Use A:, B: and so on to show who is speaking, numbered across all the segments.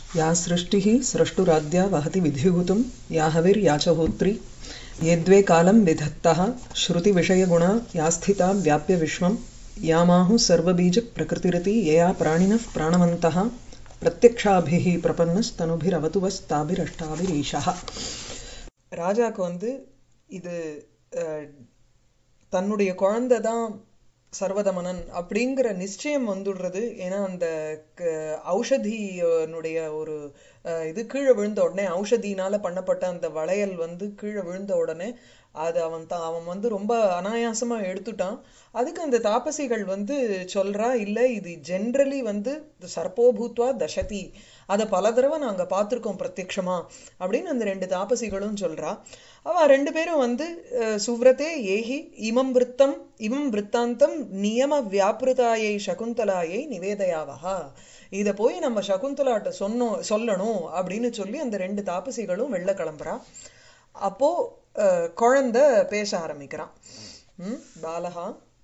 A: या सृष्टिः स्रष्टुराद्या वहति विधिभूतं या हविर्या च होत्री यद्वे कालं विधत्तः श्रुतिविषयगुणा या स्थिता व्याप्य विश्वं यामाहुः सर्वबीजप्रकृतिरिति यया प्राणिनः प्राणवन्तः प्रत्यक्षाभिः प्रपन्नस्तनुभिरवतु वस्ताभिरष्टाभिरीशः ராஜாக்கு வந்து இது அஹ், தன்னுடைய குழந்தை தான் சர்வதமனன் அப்படிங்கிற நிச்சயம் வந்துடுறது ஏன்னா அந்த க- ஔஷதியினுடைய ஒரு அஹ், இது கீழே விழுந்த உடனே ஔஷதியினால பண்ணப்பட்ட அந்த வளையல் வந்து கீழே விழுந்த உடனே அது அவன் தான் அவன் வந்து ரொம்ப அனாயாசமா எடுத்துட்டான் அதுக்கு அந்த தாபசிகள் வந்து சொல்றா இல்ல இது ஜென்ரலி வந்து சர்ப்போபூத்வா தசதி அதை பல தடவை நாங்க பார்த்திருக்கோம் பிரத்யக்ஷமா அப்படின்னு அந்த ரெண்டு தாபசிகளும் சொல்றா அவ ரெண்டு பேரும் வந்து அஹ், சுவ்ரதே ஏஹி இமம் விருத்தம் இமம் விருத்தாந்தம் நியம வியாபிருதாயை சகுந்தலாயை நிவேதயாவஹா இத போய் நம்ம சகுந்தலாட்ட சொன்னோம் சொல்லணும் அப்படின்னு சொல்லி அந்த ரெண்டு தாபசிகளும் வெளில கிளம்புறா அப்போ அஹ், குழந்தை பேச ஆரம்பிக்கிறான் ம் பாலகா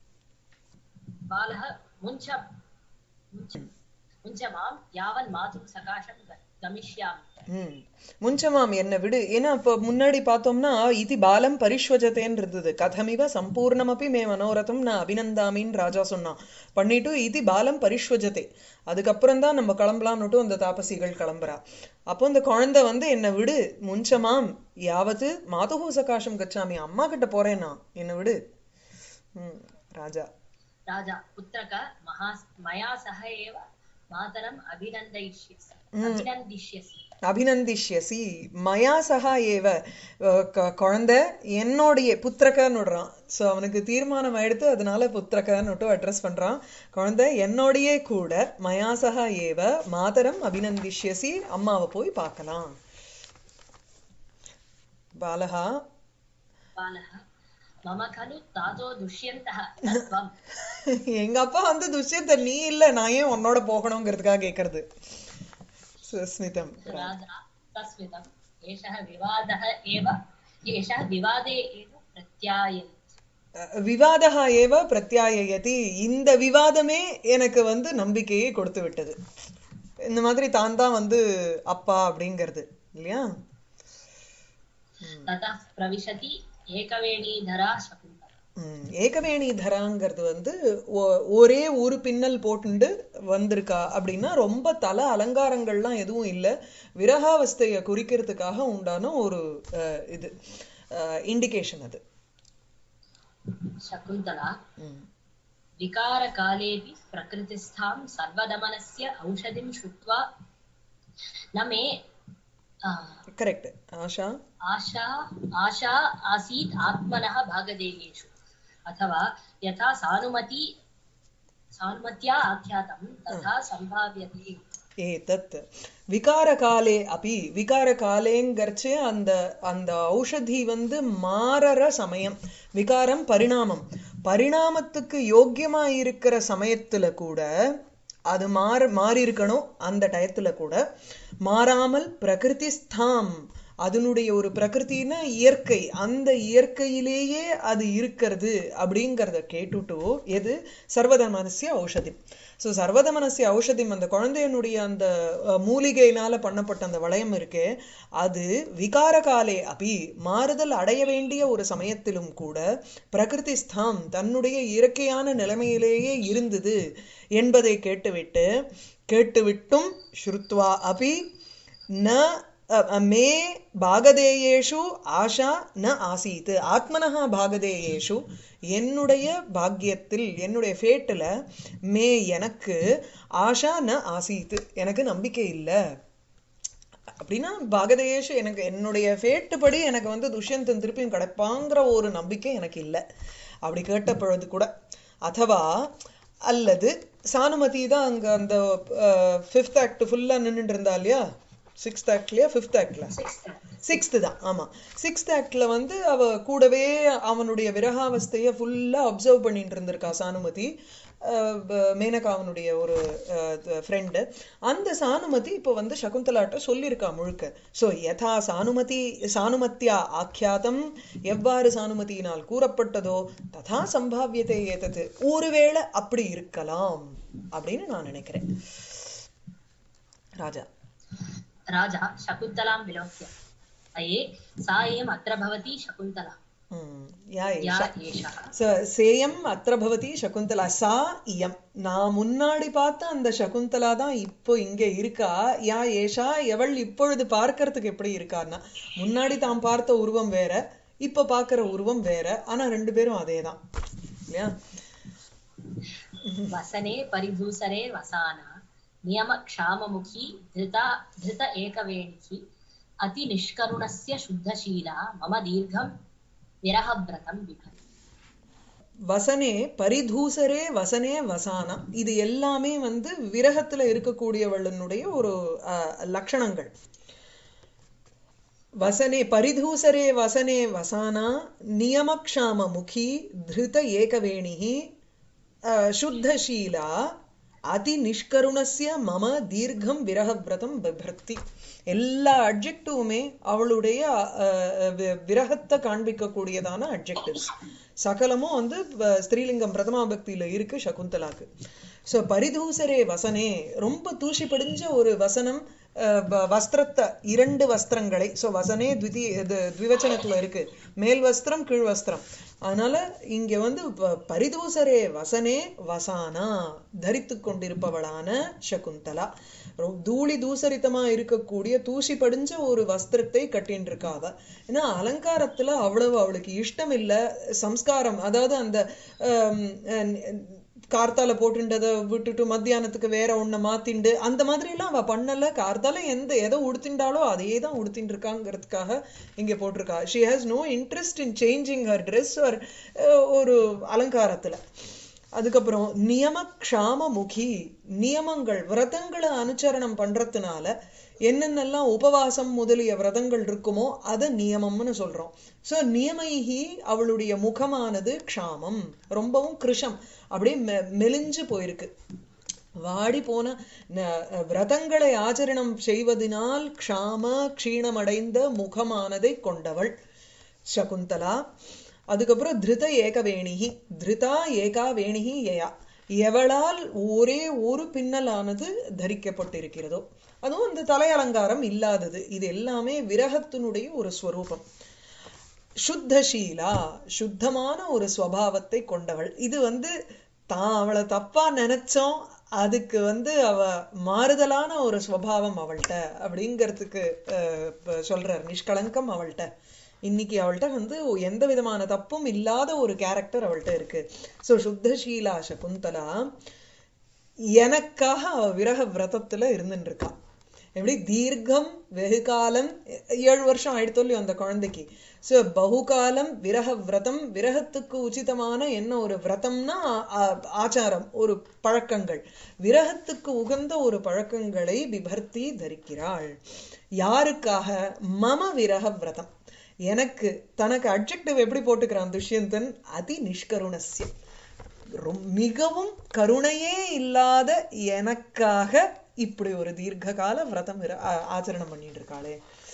B: बालः मुञ्च मुञ्च मुञ्च मां यावन् मातुः सकाशं ग- गमिष्यामि
A: ம் முஞ்சமாம் என்ன விடு ஏன்னா இப்ப முன்னாடி பார்த்தோம்னா இது பாலம் பரிஷ்வஜத்தேன்னு இருந்தது கதமிவ சம்பூர்ணமப்பி மே மனோரதம் நான் அபிநந்தாமின்னு ராஜா சொன்னான் பண்ணிட்டு இது பாலம் பரிஷ்வஜத்தே அதுக்கப்புறம் தான் நம்ம கிளம்பலான்னுட்டும் அந்த தாபசிகள் கிளம்புறா அப்போ அந்த குழந்தை வந்து என்ன விடு முஞ்சமாம் யாவது மாதுகு சகாசம் கச்சாமி அம்மா கிட்ட போறேன் நான் என்ன விடு ம் ராஜா
B: राजा पुत्रक महा मया सह एव मातरम् अभिनन्दयिष्यसि अभिनन्दिष्यसि
A: அபிநந்திஷ்யசி மயா சகா ஏவ அஹ் க- குழந்தை என்னுடைய புத்திரக்கன்னு விடுறான் ஸோ அவனுக்கு தீர்மானம் ஆயிடுத்து அதனால புத்திரக்கன்னு விட்டு அட்ரஸ் பண்றான் குழந்தை என்னோடையே கூட மயா சகா ஏவ மாதரம் அபிநந்திஷ்யசி அம்மாவை போய் பார்க்கலாம் பாலகா
B: बालः मम खलु तातो दुष्यन्तः तत्त्वम्
A: எங்க அப்பா வந்து துஷ்யந்த நீ இல்ல நான் ஏன் உன்னோட போகணுங்கிறதுக்காக கேக்குறது சுஸ்மிதம்
B: राजा तस्मितम् एषः विवादः एव एषः विवादे एव प्रत्यायति
A: விவாதா ஏவ பிரத்யாயதி இந்த விவாதமே எனக்கு வந்து நம்பிக்கையை கொடுத்து விட்டது இந்த மாதிரி தான் தான் வந்து அப்பா அப்படிங்கிறது இல்லையா
B: ततः प्रविशति एकवेणीधरा शकुन्तला
A: ம், ஏகவேணி தராங்கிறது வந்து ஒ- ஒரே ஒரு பின்னல் போட்டுண்டு வந்திருக்கா அப்படின்னா ரொம்ப தல அலங்காரங்கள்லாம் எதுவும் இல்லை விரகாவஸ்தையை குறிக்கிறதுக்காக உண்டான ஒரு அஹ், இது இண்டிகேஷன் அது
B: शकुन्तला
A: ம்.
B: विकारकालेऽपि प्रकृतिस्थां सर्वदमनस्य औषधिं श्रुत्वा न मे आ,
A: கரெக்ட் ஆஷா
B: आशा आशा आसीत् आत्मनः भागधेयेषु अथवा यथा सानुमती सानुमत्या आख्यातं तथा सम्भाव्यते
A: ஏதத் விகாரகாலே அப்பி விகாரகாலேங்கிறச்சு அந்த அந்த ஔஷதி வந்து மாறற சமயம் விகாரம் பரிணாமம் பரிணாமத்துக்கு யோக்கியமா இருக்கிற சமயத்துல கூட அது மாற மாறி இருக்கணும் அந்த டயத்துல கூட மாறாமல் பிரகிருதி ஸ்தாம் அதனுடைய ஒரு பிரகிருத்தின இயற்கை அந்த இயற்கையிலேயே அது இருக்கிறது அப்படிங்கிறத கேட்டுட்டு எது சர்வதமனசிய ஔஷதி ஸோ சர்வதமனசிய ஔஷதிம் அந்த குழந்தையனுடைய அந்த அஹ், மூலிகையினால பண்ணப்பட்ட அந்த வளையம் இருக்கே அது விகாரகாலே அபி மாறுதல் அடைய வேண்டிய ஒரு சமயத்திலும் கூட பிரகிருதி ஸ்தாம் தன்னுடைய இயற்கையான நிலைமையிலேயே இருந்தது என்பதை கேட்டுவிட்டு கேட்டுவிட்டும் ஸ்ருத்வா அபி ந அ- அ- மே பாகதேயேஷு ஆஷா ந ஆசீத் ஆத்மனஹா பாகதேயேஷு என்னுடைய பாக்கியத்தில் என்னுடைய ஃபேட்டில் மே எனக்கு ஆஷா ந ஆசீத் எனக்கு நம்பிக்கை இல்லை அப்படின்னா பாகதேஷ் எனக்கு என்னுடைய ஃபேட்டு படி எனக்கு வந்து துஷ்யந்தன் திருப்பியும் கிடைப்பாங்கிற ஒரு நம்பிக்கை எனக்கு இல்லை அப்படி கேட்ட பொழுது கூட அதவா அல்லது சானுமதி தான் அங்க அந்த ஃபிஃப்த் ஆக்ட் ஃபுல்லா நின்னுட்டு இருந்தா இல்லையா சிக்ஸ்த் ஆக்ட்லயா ஃபிஃப்த் ஆக்ட்ல சிக்ஸ்த்து தான் ஆமா சிக்ஸ்த் ஆக்ட்ல வந்து அவ கூடவே அவனுடைய விரகாவஸ்தைய ஃபுல்லா அப்சர்வ் பண்ணிட்டு இருந்திருக்கா சானுமதி அஹ் ப- மேனகா அவனுடைய ஒரு ஃப்ரெண்டு அந்த சானுமதி இப்போ வந்து சகுந்தலாட்ட சொல்லியிருக்கா முழுக்க ஸோ யதா சானுமதி சானுமத்தியா ஆக்கியாதம் எவ்வாறு சானுமதியினால் கூறப்பட்டதோ ததா சம்பாவியத்தை ஏதது ஒருவேளை அப்படி இருக்கலாம் அப்படின்னு நான் நினைக்கிறேன் ராஜா
B: राजा शकुन्तलां विलोक्य अये सा एम् अत्र भवति शकुन्तला
A: ம், யா
B: या
A: ஏஷா
B: एषः
A: ச- சேயம் அத்திர பவதி சகுந்தலா சா இயம் நான் முன்னாடி பார்த்த அந்த சகுந்தலா தான் இப்போ இங்க இருக்கா யா ஏஷா எவள் இப்பொழுது பார்க்கறதுக்கு எப்படி இருக்கான்னா முன்னாடி தான் பார்த்த உருவம் வேற இப்ப பார்க்கிற உருவம் வேற ஆனா ரெண்டு பேரும் அதேதான் இல்லையா
B: वसने परिधूसरे वसाना नियमक्षाममुखी धृता धृत एकवेणिः अतिनिष्करुणस्य शुद्धशीला मम दीर्घं विरहव्रतं बिभर्ति
A: வசனே பரிதூசரே வசனே வசானா இது எல்லாமே வந்து விரகத்துல இருக்கக்கூடியவளனுடைய ஒரு அஹ், லட்சணங்கள் வசனே பரிதூசரே வசனே வசானா நியமக்ஷாம முகி திருத ஏகவேணிஹி அஹ், சுத்தசீலா அதி நிஷ்கருணஸ்ய மம தீர்க்கம் விரகவிரதம் பிபர்த்தி எல்லா அட்ஜெக்டிவுமே அவளுடைய அஹ், வி- விரகத்தை காண்பிக்கக்கூடியதான அட்ஜெக்டிவ்ஸ் சகலமும் வந்து வ- ஸ்திரீலிங்கம் பிரதமா பக்தியில இருக்கு சகுந்தலாக்கு சோ பரிதூசரே வசனே ரொம்ப தூசி படிஞ்ச ஒரு வசனம் அஹ், வ- வஸ்திரத்தை இரண்டு வஸ்திரங்களை சோ வசனே த்விதி இது த்விவச்சனத்துல இருக்கு மேல் வஸ்திரம் கீழ் வஸ்திரம் அதனால இங்க வந்து ப- பரிதூசரே வசனே வசானா தரித்து கொண்டிருப்பவளான சகுந்தலா ரொ- தூளி தூசரித்தமா இருக்கக்கூடிய தூசி படிஞ்ச ஒரு வஸ்திரத்தை கட்டின்னு இருக்காவ ஏன்னா அலங்காரத்துல அவ்வளவு அவளுக்கு இஷ்டம் இல்ல சம்ஸ்காரம் அதாவது அந்த ஆம், அஹ், கார்த்தால போட்டுண்டதை விட்டுட்டு மத்தியானத்துக்கு வேற ஒண்ண மாத்திண்டு அந்த மாதிரி எல்லாம் அவ பண்ணல கார்த்தால எந்த எதை உடுத்திண்டாலோ அதையே தான் உடுத்தின்னு இருக்காங்கிறதுக்காக இங்க போட்டிருக்கா she has no interest in changing her dress ஒரு ஒரு அலங்காரத்துல அதுக்கப்புறம் நியம க்ஷாம முகி நியமங்கள் விரதங்களை அனுச்சரணம் பண்றதுனால என்னென்னலாம் உபவாசம் முதலிய விரதங்கள் இருக்குமோ அதை நியமம்னு சொல்றோம் சோ நியமைஹி அவளுடைய முகமானது க்ஷாமம் ரொம்பவும் கிருஷம் அப்படியே மெ- மெலிஞ்சு போயிருக்கு வாடி போன ந- விரதங்களை ஆச்சரணம் செய்வதனால் க்ஷாம க்ஷீணமடைந்த முகமானதை கொண்டவள் சகுந்தலா அதுக்கப்புறம் திருத ஏகவேணிகி திருதா ஏகா வேணிகி ஏயா எவளால் ஒரே ஒரு பின்னலானது தரிக்கப்பட்டிருக்கிறதோ அதுவும் இந்த தலையலங்காரம் இல்லாதது இது எல்லாமே விரகத்தினுடைய ஒரு ஸ்வரூபம் சுத்தசீலா சுத்தமான ஒரு ஸ்வபாவத்தை கொண்டவள் இது வந்து தான் அவளை தப்பா நினைச்சோம் அதுக்கு வந்து அவ மாறுதலான ஒரு ஸ்வபாவம் அவள்கிட்ட அப்படிங்கிறதுக்கு அஹ், இப்ப சொல்றார் நிஷ்கலங்கம் அவள்கிட்ட இன்னைக்கு அவள்கிட்ட வந்து எந்த விதமான தப்பும் இல்லாத ஒரு கேரக்டர் அவள்கிட்ட இருக்கு சோ சுத்தசீலா சகுந்தலா எனக்காக அவ விரக விரதத்துல இருந்துட்டு இருக்கா எப்படி தீர்க்கம் வெகு காலம் ஏழு வருஷம் ஆயிடுத்தோ இல்லையோ அந்த குழந்தைக்கு சோ பகுகாலம் விரக விரதம் விரகத்துக்கு உச்சிதமான என்ன ஒரு விரதம்னா ஆ- ஆச்சாரம் ஒரு பழக்கங்கள் விரகத்துக்கு உகந்த ஒரு பழக்கங்களை விபர்த்தி தரிக்கிறாள் யாருக்காக மம விரக விரதம் எனக்கு தனக்கு அட்ஜெக்டிவ் எப்படி போட்டுக்கிறான் துஷ்யந்தன் அதி நிஷ்கருணஸ்ய ரொம்- மிகவும் கருணையே இல்லாத எனக்காக இப்படி ஒரு தீர்க்க கால விரதம் இர- ஆ- ஆச்சரணம் பண்ணிட்டு இருக்காளே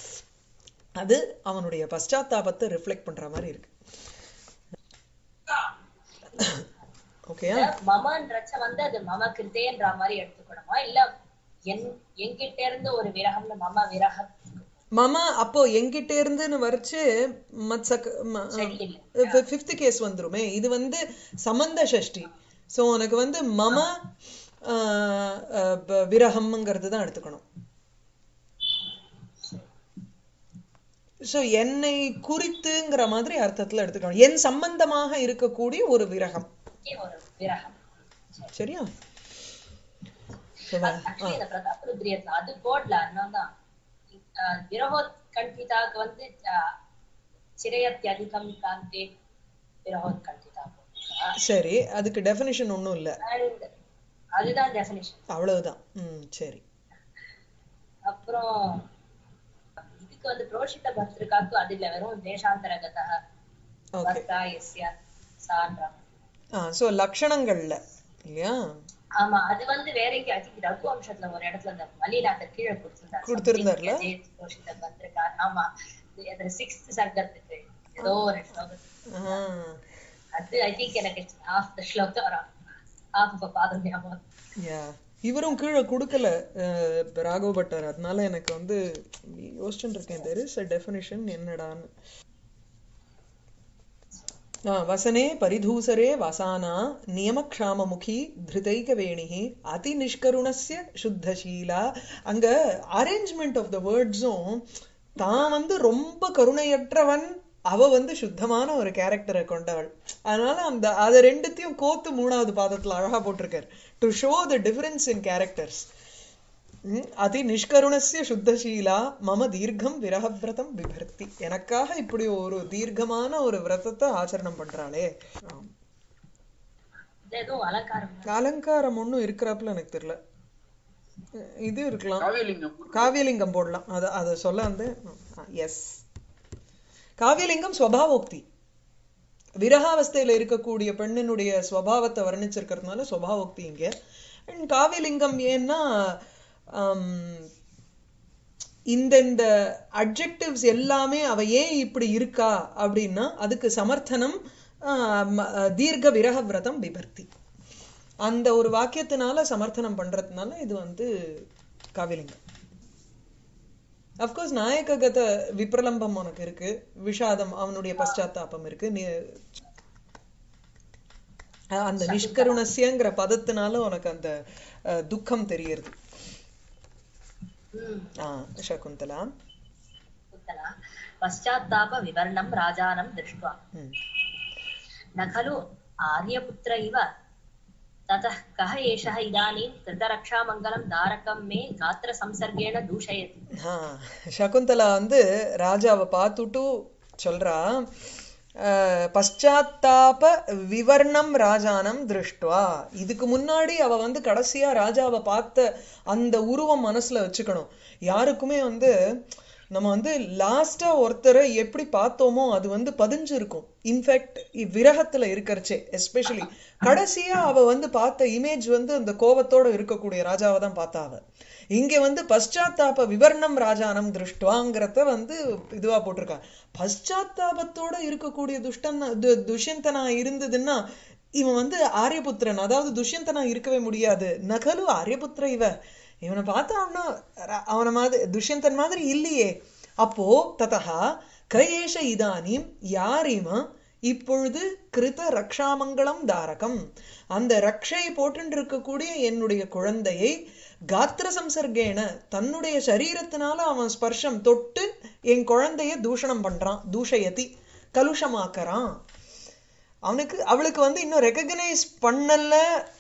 A: அது அவனுடைய பశ్చాத்தாபத்தை ரிஃப்ளெக்ட் பண்ற மாதிரி இருக்கு ஓகேயா
B: மமன்றச்ச வந்து அது மம கிருத்தேன்ற மாதிரி எடுத்துக்கணுமா இல்ல என் என்கிட்ட இருந்து ஒரு விரகம்னு மம விரகம்
A: மம அப்போ எங்கிட்ட இருந்துன்னு வரைச்சு மத்சக்
B: சரி இல்ல
A: ஃபிஃப்த் கேஸ் வந்துருமே இது வந்து சம்பந்த ஷஷ்டி சோ உனக்கு வந்து மம ஆஹ், அஹ், ப- விரகம்ங்கிறது தான் எடுத்துக்கணும் சோ என்னை குறித்துங்கிற மாதிரி அர்த்தத்துல எடுத்துக்கணும் என் சம்பந்தமாக இருக்கக்கூடிய ஒரு விரகம்
B: ஒரு விரகம்
A: சரியா So, வ-
B: ஆக்சுவலி இந்த பிரதாப் ருத்ரியத்துல அது போடல அதனால்தான் விரகோத் கண்டிதாக்கு வந்து அஹ், சிரயத்யதிகம் காந்தே விரகோத் கண்டிதா போட்டிருக்கா.
A: சரி அதுக்கு டெஃபினிஷன் ஒண்ணும் இல்ல
B: And அதுதான் டெஃபினிஷன்
A: அவ்வளவுதான் ம் சரி
B: அப்புறம் இதுக்கு வந்து புரோஷித பர்திருக்காக்கு அது இல்ல வெறும் தேசாந்தரகதா
A: ஓகே
B: பர்தா எஸ்ய சான்றாங்க
A: ஆ சோ லக்ஷணங்கள்ல இல்லையா
B: ஆமா அது வந்து வேற எங்க ஐ திங்க் ரகு வம்சத்துல ஒரு இடத்துல அந்த மலிநாதர் கீழே கொடுத்திருந்தார்
A: கொடுத்திருந்தார்ல?
B: Something அஜய் புரோஷித பர்திருக்கா ஆமா அது சிக்ஸ்த் சர்க்கத்துக்கு ஏதோ ஒரு ஸ்லோகம்
A: ஆ
B: அது ஐ திங்க் எனக்கு ஹாஃப் த ஸ்லோகம் ஹாஃப் ஆஃப் பாதம் ஞாபகம்
A: யா இவரும் கீழே கொடுக்கல அஹ், ராகவ பட்டர் அதனால எனக்கு வந்து யோசிச்சுட்டு இருக்கேன் தெர் இஸ் அ டெஃபினிஷன் என்னடான்னு ஆ, வசனே பரிதூசரே வசானா நியமக்ஷாமமுகி திருதைகவேணிஹி அதிநிஷ்கருணஸ்ய சுத்தசீலா அங்க அரேஞ்ச்மெண்ட் ஆஃப் த வேர்ட்ஸும் தான் வந்து ரொம்ப கருணையற்றவன் அவ வந்து சுத்தமான ஒரு கேரக்டரை கொண்டவள் அதனால அந்த அதை ரெண்டுத்தையும் கோத்து மூணாவது பாதத்துல அழகா போட்டிருக்காரு to show the difference in characters அதி நிஷ்கருணஸ்ய சுத்தசீலா மம தீர்க்கம் விரகவிரதம் விபர்த்தி எனக்காக இப்படி ஒரு தீர்க்கமான ஒரு விரதத்தை ஆச்சரணம் பண்றாளே ஆம்.
B: இது எதுவும் அலங்காரம் தான்.
A: அலங்காரம் ஒண்ணும் இருக்கிறாப்புல எனக்கு தெரியல அஹ் இது இருக்கலாம்
C: காவியலிங்கம்
A: காவியலிங்கம் போடலாம் அத அத சொல்ல வந்து எஸ் காவியலிங்கம் ஸ்வபாவோக்தி விரகாவஸ்தையில இருக்கக்கூடிய பெண்ணினுடைய ஸ்வபாவத்தை வர்ணிச்சிருக்கிறதுனால ஸ்வபாவோக்தி இங்க அண்ட் காவியலிங்கம் ஏன்னா ஆம், இந்த இந்த அட்ஜெக்டிவ்ஸ் எல்லாமே அவ ஏன் இப்படி இருக்கா அப்படின்னா அதுக்கு சமர்த்தனம் ஆம், தீர்க்க விரக விரதம் விபர்த்தி அந்த ஒரு வாக்கியத்தினால சமர்த்தனம் பண்றதுனால இது வந்து காவியலிங்கம் அஃப்கோர்ஸ் நாயககத விப்ரலம்பம் உனக்கு இருக்கு விஷாதம் அவனுடைய பశ్చాத்தாபம் இருக்கு நீ அஹ் அந்த நிஷ்கருணஸ்யங்கிற பதத்தினால உனக்கு அந்த அஹ், துக்கம் தெரியறது
B: ம்.
A: ஆ சகுந்தலா
B: उत्तरा पश्चात्ताप विवर्णं राजानं दृष्ट्वा
A: ம்.
B: न खलु आर्यपुत्र इव ततः कः एषः इदानीं कृतरक्षामङ्गलं दारकं मे गात्रसंसर्गेण दूषयति
A: ஆ, சகுந்தலா வந்து ராஜாவை பார்த்துட்டு சொல்றா அஹ், பశ్చాத்தாப விவர்ணம் ராஜானம் திருஷ்டுவா இதுக்கு முன்னாடி அவ வந்து கடைசியா ராஜாவை பார்த்த அந்த உருவம் மனசுல வச்சுக்கணும் யாருக்குமே வந்து நம்ம வந்து லாஸ்டா ஒருத்தரை எப்படி பார்த்தோமோ அது வந்து பதிஞ்சு இருக்கும் இன்ஃபேக்ட் விரகத்துல இருக்கறச்சே எஸ்பெஷலி கடைசியா அவ வந்து பார்த்த இமேஜ் வந்து அந்த கோவத்தோட இருக்கக்கூடிய ராஜாவை தான் பார்த்தா அவ இங்க வந்து பశ్చాத்தாப விவர்ணம் ராஜானம் திருஷ்டுவாங்கிறத வந்து இதுவா போட்டிருக்கா பశ్చాத்தாபத்தோட இருக்கக்கூடிய துஷ்டன் து- துஷ்யந்தனா இருந்ததுன்னா இவன் வந்து ஆரியபுத்திரன் அதாவது துஷ்யந்தனா இருக்கவே முடியாது நகலு ஆரியபுத்திர இவ இவனை பார்த்தான்னா ர- அவன மாதிரி துஷ்யந்தன் மாதிரி இல்லையே அப்போ ததா கையேஷ இதானீம் யார் இவன் இப்பொழுது கிருத ரக்ஷாமங்கலம் தாரகம் அந்த ரக்ஷை போட்டு இருக்கக்கூடிய என்னுடைய குழந்தையை காத்திர சம்சர்கேன தன்னுடைய சரீரத்தினால அவன் ஸ்பர்ஷம் தொட்டு என் குழந்தைய தூஷணம் பண்றான் தூஷயதி கலுஷமாக்கறான் அவனுக்கு அவளுக்கு வந்து இன்னும் ரெக்கக்னைஸ் பண்ணல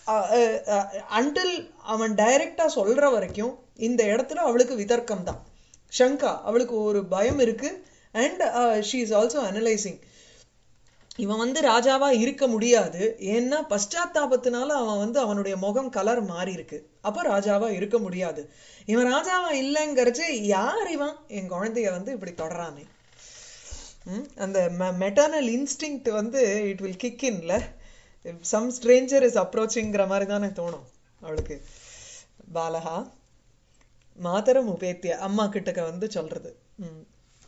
A: அன்டில் அவன் டைரக்டா சொல்ற வரைக்கும் இந்த இடத்துல அவளுக்கு விதர்க்கம் தான் ஷங்கா அவளுக்கு ஒரு பயம் இருக்கு and she is also analysing இவன் வந்து ராஜாவா இருக்க முடியாது ஏன்னா பశ్చాத்தாபத்தினால அவன் வந்து அவனுடைய முகம் கலர் மாறி இருக்கு அப்ப ராஜாவா இருக்க முடியாது இவன் ராஜாவா இல்லைங்கிறச்சு யார் இவன் என் குழந்தைய வந்து இப்படி தொடரானே ம், அந்த மெட்டர்னல் இன்ஸ்டிங்க்ட் வந்து இட் வில் கிக் இன்ல சம் ஸ்ட்ரேஞ்சர் இஸ் அப்ரோச்சிங்கிற மாதிரி தானே தோணும் அவளுக்கு பாலகா மாதரம் உபேத்திய அம்மா கிட்டக்க வந்து சொல்றது ம்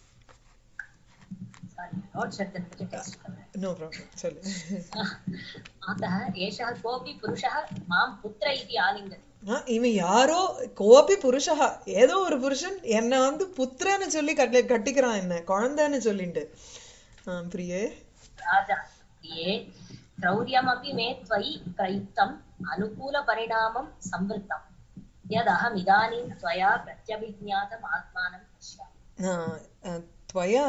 B: सारी नोट्स् எடுத்துட்டு டெக்ஸ்ட் பண்றேன்
A: நோ ப்ராப்ளம் சொல்லு
B: अतः एषः कोऽपि पुरुषः मां पुत्र इति आलिङ्गति
A: ஆ, இவன் யாரோ கோபி புருஷா ஏதோ ஒரு புருஷன் என்னை வந்து புத்திரன்னு சொல்லி கட்டி கட்டிக்கிறான் என்ன குழந்தைன்னு சொல்லிட்டு ஆ, பிரியே
B: राजा प्रिये क्रौर्यमपि मे त्वयि प्रयुक्तम् अनुकूलपरिणामं संवृत्तम् यदहम् इदानीं त्वया प्रत्यभिज्ञातम् आत्मानं पश्यामि
A: ஆ, ஆ, त्वया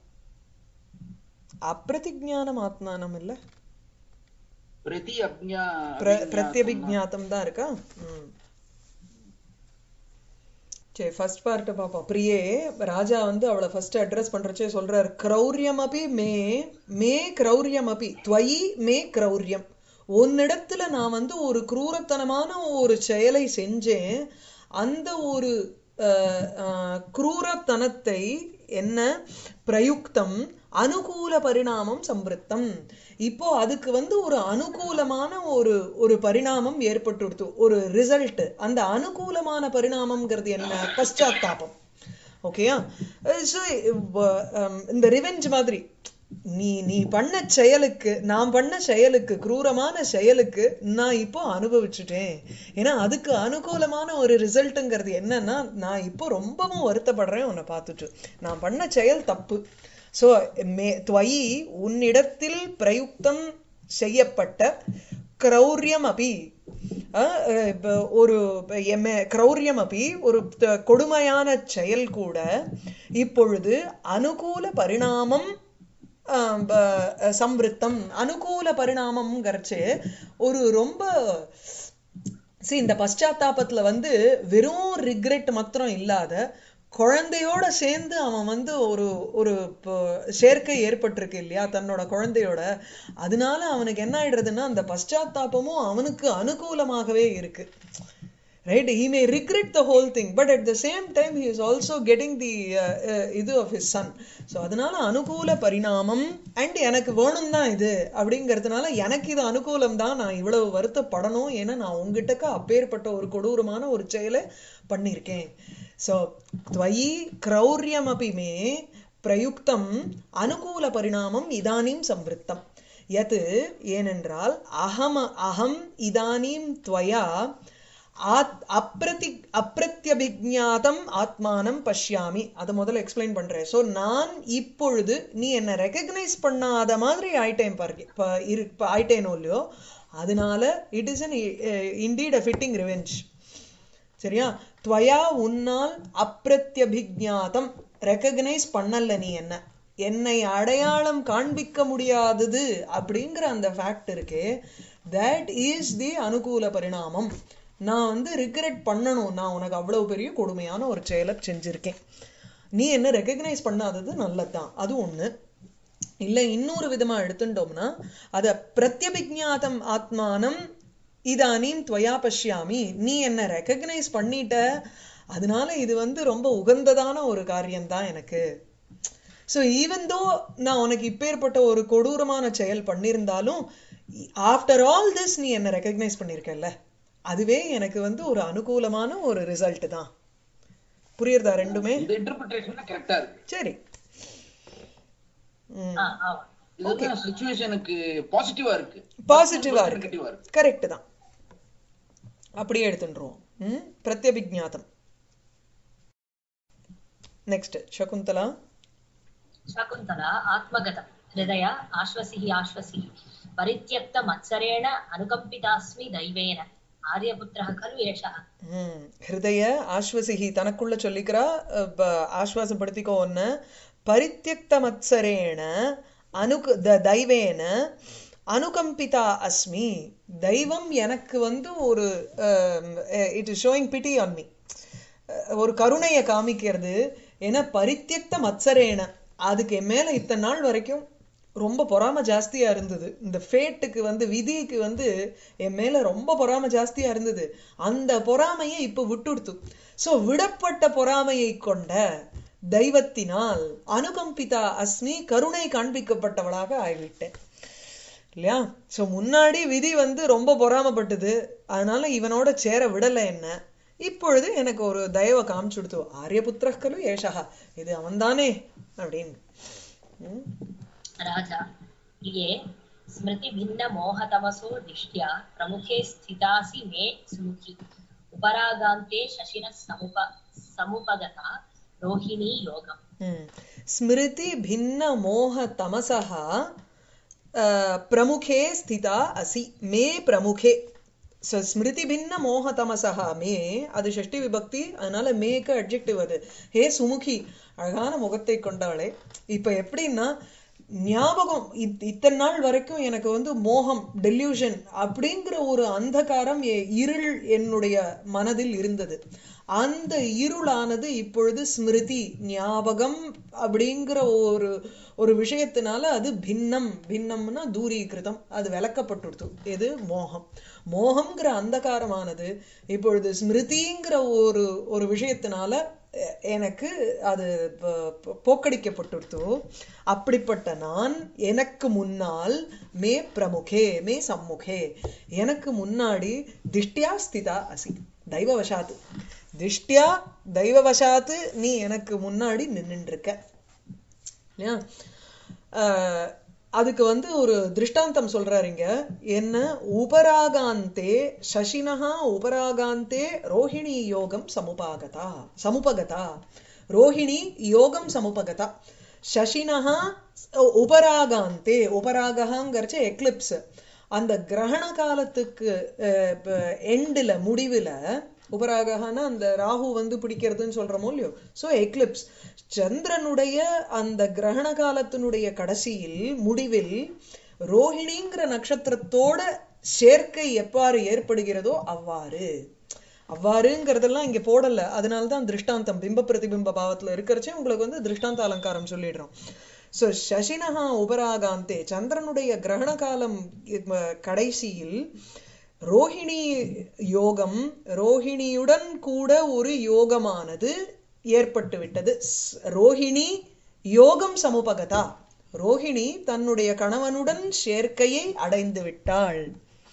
A: அப்பிரதிஜானம் ஆத்மானம் இல்ல
C: பிரதி அப்ஞா
A: பிர பிரத்யபிஜாத்தம் தான் இருக்கா ம் சரி ஃபர்ஸ்ட் பார்ட்ட பாப்போம் பிரியே ராஜா வந்து அவளை ஃபர்ஸ்ட் அட்ரஸ் பண்றச்சே சொல்றார் கிரௌரியம் அபி மே மே கிரௌரியம் அபி துவயி மே கிரௌரியம் உன்னிடத்துல நான் வந்து ஒரு குரூரத்தனமான ஒரு செயலை செஞ்சேன் அந்த ஒரு அஹ், அஹ், குரூரத்தனத்தை என்ன பிரயுக்தம் அனுகூல பரிணாமம் சம்பிருத்தம் இப்போ அதுக்கு வந்து ஒரு அனுகூலமான ஒரு ஒரு பரிணாமம் ஏற்பட்டுடுத்து ஒரு ரிசல்ட் அந்த அனுகூலமான பரிணாமம்ங்கிறது என்ன பశ్చాத்தாபம் ஓகேயா ஸோ இந்த ரிவெஞ்ச் மாதிரி நீ நீ பண்ண செயலுக்கு நான் பண்ண செயலுக்கு குரூரமான செயலுக்கு நான் இப்போ அனுபவிச்சுட்டேன் ஏன்னா அதுக்கு அனுகூலமான ஒரு ரிசல்ட்டுங்கிறது என்னன்னா நான் இப்போ ரொம்பவும் வருத்தப்படுறேன் உன்னை பார்த்துட்டு நான் பண்ண செயல் தப்பு ஸோ மே துவயி உன்னிடத்தில் பிரயுக்தம் செய்யப்பட்ட கிரௌரியம் அபி அஹ், இப்ப ஒரு எம்ம- கிரௌரியம் அபி ஒரு த- கொடுமையான செயல் கூட இப்பொழுது அனுகூல பரிணாமம் ஆஹ் ப- சம்ருத்தம் அனுகூல பரிணாமம்ங்கிறச்சு ஒரு ரொம்ப see இந்த பశ్చాத்தாபத்துல வந்து வெறும் ரிக்ரெட் மாத்திரம் இல்லாத குழந்தையோட சேர்ந்து அவன் வந்து ஒரு ஒரு ப- சேர்க்கை ஏற்பட்டிருக்கு இல்லையா தன்னோட குழந்தையோட அதனால அவனுக்கு என்ன ஆயிடுறதுன்னா அந்த பశ్చాத்தாபமும் அவனுக்கு அனுகூலமாகவே இருக்கு right he may regret the whole thing but at the same time he is also getting the uh, uh, இது of his son so அதனால அனுகூல பரிணாமம் and எனக்கு வேணும் தான் இது அப்படிங்கிறதுனால எனக்கு இது அனுகூலம் தான் நான் இவ்வளவு வருத்தப்படணும் ஏன்னா நான் உங்ககிட்டக்க அப்பேற்பட்ட ஒரு கொடூரமான ஒரு செயலை பண்ணியிருக்கேன் so त्वयि क्रौर्यमपि मे பிரயுக்தம் அனுகூல பரிணாமம் இதானீம் சம்பிருத்தம் யத் ஏனென்றால் அகம் அகம் இதானீம் त्वया ஆத் அப்பிரதி அப்பிரத்யபிஜாதம் ஆத்மானம் பஷ்யாமி அதை முதல்ல எக்ஸ்பிளைன் பண்றேன் ஸோ நான் இப்பொழுது நீ என்ன ரெக்கக்னைஸ் பண்ணாத மாதிரி ஆயிட்டேன் பாருங்க இப்போ இரு இப்போ ஆயிட்டேனோ இல்லையோ அதனால it is an indeed a fitting revenge சரியா துவயா உன்னால் அப்பிரத்யபிஜாதம் ரெக்கக்னைஸ் பண்ணல நீ என்ன என்னை அடையாளம் காண்பிக்க முடியாதது அப்படிங்கிற அந்த ஃபேக்ட் இருக்கே தட் இஸ் தி அனுகூல பரிணாமம் நான் வந்து ரிக்ரெட் பண்ணணும் நான் உனக்கு அவ்வளவு பெரிய கொடுமையான ஒரு செயலை செஞ்சிருக்கேன் நீ என்ன ரெக்கக்னைஸ் பண்ணாதது நல்லதுதான் அது ஒண்ணு இல்ல இன்னொரு விதமா எடுத்துட்டோம்னா அத பிரத்யபிஜாதம் ஆத்மானம் இதானீம் துவயா பஷ்யாமி நீ என்ன ரெக்கக்னைஸ் பண்ணிட்ட அதனால இது வந்து ரொம்ப உகந்ததான ஒரு காரியம்தான் எனக்கு ஸோ ஈவன் தோ நான் உனக்கு இப்பேற்பட்ட ஒரு கொடூரமான செயல் பண்ணியிருந்தாலும் ஆஃப்டர் ஆல் திஸ் நீ என்ன ரெக்கக்னைஸ் பண்ணியிருக்கல்ல அதுவே எனக்கு வந்து ஒரு அனுகூலமான ஒரு ரிசல்ட் தான் புரியுறதா ரெண்டுமே
C: இந்த இன்டர்பிரிட்டேஷன் கரெக்டா இருக்கு
A: சரி ம்
B: ஆ, ஆமா
C: இது வந்து சுச்சுவேஷனுக்கு பாசிட்டிவா இருக்கு
A: பாசிட்டிவா இருக்கு
C: நெகட்டிவா இருக்கு
A: கரெக்ட் தான் அப்படியே எடுத்துட்டுருவோம் ம் பிரத்யபிஜாத்தம் நெக்ஸ்ட் சகுந்தலா
B: शकुन्तला आत्मगतं हृदय आश्वसिः आश्वसिः परित्यक्तमत्सरेण अनुकम्पितास्मि दैवेन आर्यपुत्रः खलु एषः
A: ம் ஹிருதய ஆஸ்வசிகி தனக்குள்ள சொல்லிக்கிறா அஹ், ப- ஆஸ்வாசப்படுத்திக்கோ ஒன்ன பரித்தியக்த மத்சரேன அனுக த- தெய்வேன அனுகம்பிதா அஸ்மி தெய்வம் எனக்கு வந்து ஒரு it is showing pity on me ஒரு கருணையை காமிக்கிறது ஏன்னா பரித்தியக்த மத்சரேன அதுக்கு என் மேல இத்தனை நாள் வரைக்கும் ரொம்ப பொறாம ஜாஸ்தியா இருந்தது இந்த ஃபேட்டுக்கு வந்து விதிக்கு வந்து என் மேல ரொம்ப பொறாம ஜாஸ்தியா இருந்தது அந்த பொறாமையை இப்ப விட்டுடுத்து சோ விடப்பட்ட பொறாமையை கொண்ட தெய்வத்தினால் அனுகம்பிதா அஸ்மி கருணை காண்பிக்கப்பட்டவளாக ஆகிவிட்டேன் இல்லையா சோ முன்னாடி விதி வந்து ரொம்ப பொறாமப்பட்டது அதனால இவனோட சேர விடல என்ன இப்பொழுது எனக்கு ஒரு தயவை காமிச்சுடுத்து ஆரியபுத்திரக்கலு ஏஷா இது அவன்தானே அப்படின்னு ம்.
B: राजा प्रिये स्मृतिभिन्नमोहतमसो दिष्ट्या प्रमुखे स्थितासि मे सुमुखि उपरागान्ते शशिनः समुप समुपगता रोहिणी योगम्
A: ம். ஸ்மிருதி பின்ன மோக தமசः அஹ், பிரமுகே ஸ்திதா அசி மே பிரமுகே So, ஸ்மிருதி பின்ன மோக தமசா மே அது ஷஷ்டி விபக்தி அதனால மேக்கு அட்ஜெக்டிவ் அது ஹே சுமுகி அழகான முகத்தை கொண்டவளே இப்ப எப்படின்னா ஞாபகம் இத்- இத்தனை நாள் வரைக்கும் எனக்கு வந்து மோகம் டெல்யூஷன் அப்படிங்கிற ஒரு அந்தகாரம் எ- இருள் என்னுடைய மனதில் இருந்தது அந்த இருளானது இப்பொழுது ஸ்மிருதி ஞாபகம் அப்படிங்கிற ஒரு ஒரு விஷயத்தினால அது பின்னம் பின்னம்னா தூரீகிருதம் அது விளக்கப்பட்டுடுத்து எது மோகம் மோகம்ங்கிற அந்தகாரமானது இப்பொழுது ஸ்மிருதிங்கிற ஒரு ஒரு விஷயத்தினால எ- எனக்கு அது ப- ப- போக்கடிக்கப்பட்டுடுத்து அப்படிப்பட்ட நான் எனக்கு முன்னால் மே பிரமுகே மே சம்முகே எனக்கு முன்னாடி திஷ்டியா ஸ்திதா அசி தெய்வவசாத்து திஷ்டியா தெய்வவசாத்து நீ எனக்கு முன்னாடி நின்னுட்டு இருக்க இல்லையா அஹ், அதுக்கு வந்து ஒரு திருஷ்டாந்தம் சொல்றாரு இங்க என்ன உபராகாந்தே சசினஹா உபராகாந்தே ரோஹிணி யோகம் சமுபாகதா சமுபகதா ரோஹிணி யோகம் சமுபகதா சசினஹா உபராகாந்தே உபராகங்கிறச்ச எக்லிப்ஸ் அந்த கிரகண காலத்துக்கு எண்டில் முடிவில் உபராகனா அந்த ராகு வந்து பிடிக்கிறதுன்னு சொல்றோமோ இல்லையோ ஸோ எக்லிப்ஸ் சந்திரனுடைய அந்த கிரகண காலத்தினுடைய கடைசியில் முடிவில் ரோஹிணிங்கிற நட்சத்திரத்தோட சேர்க்கை எவ்வாறு ஏற்படுகிறதோ அவ்வாறு அவ்வாறுங்கிறதெல்லாம் இங்க போடல அதனால தான் திருஷ்டாந்தம் பிம்ப பிரதிபிம்ப பாவத்துல இருக்கிறச்சே உங்களுக்கு வந்து திருஷ்டாந்த அலங்காரம் சொல்லிடுறோம் ஸோ சசினஹா உபராகாந்தே சந்திரனுடைய கிரகண காலம் அஹ், கடைசியில் ரோஹிணி யோகம் ரோஹிணியுடன் கூட ஒரு யோகமானது ஏற்பட்டு விட்டது ஸ்- ரோஹிணி யோகம் சமுபகதா ரோஹிணி தன்னுடைய கணவனுடன் சேர்க்கையை அடைந்து விட்டாள்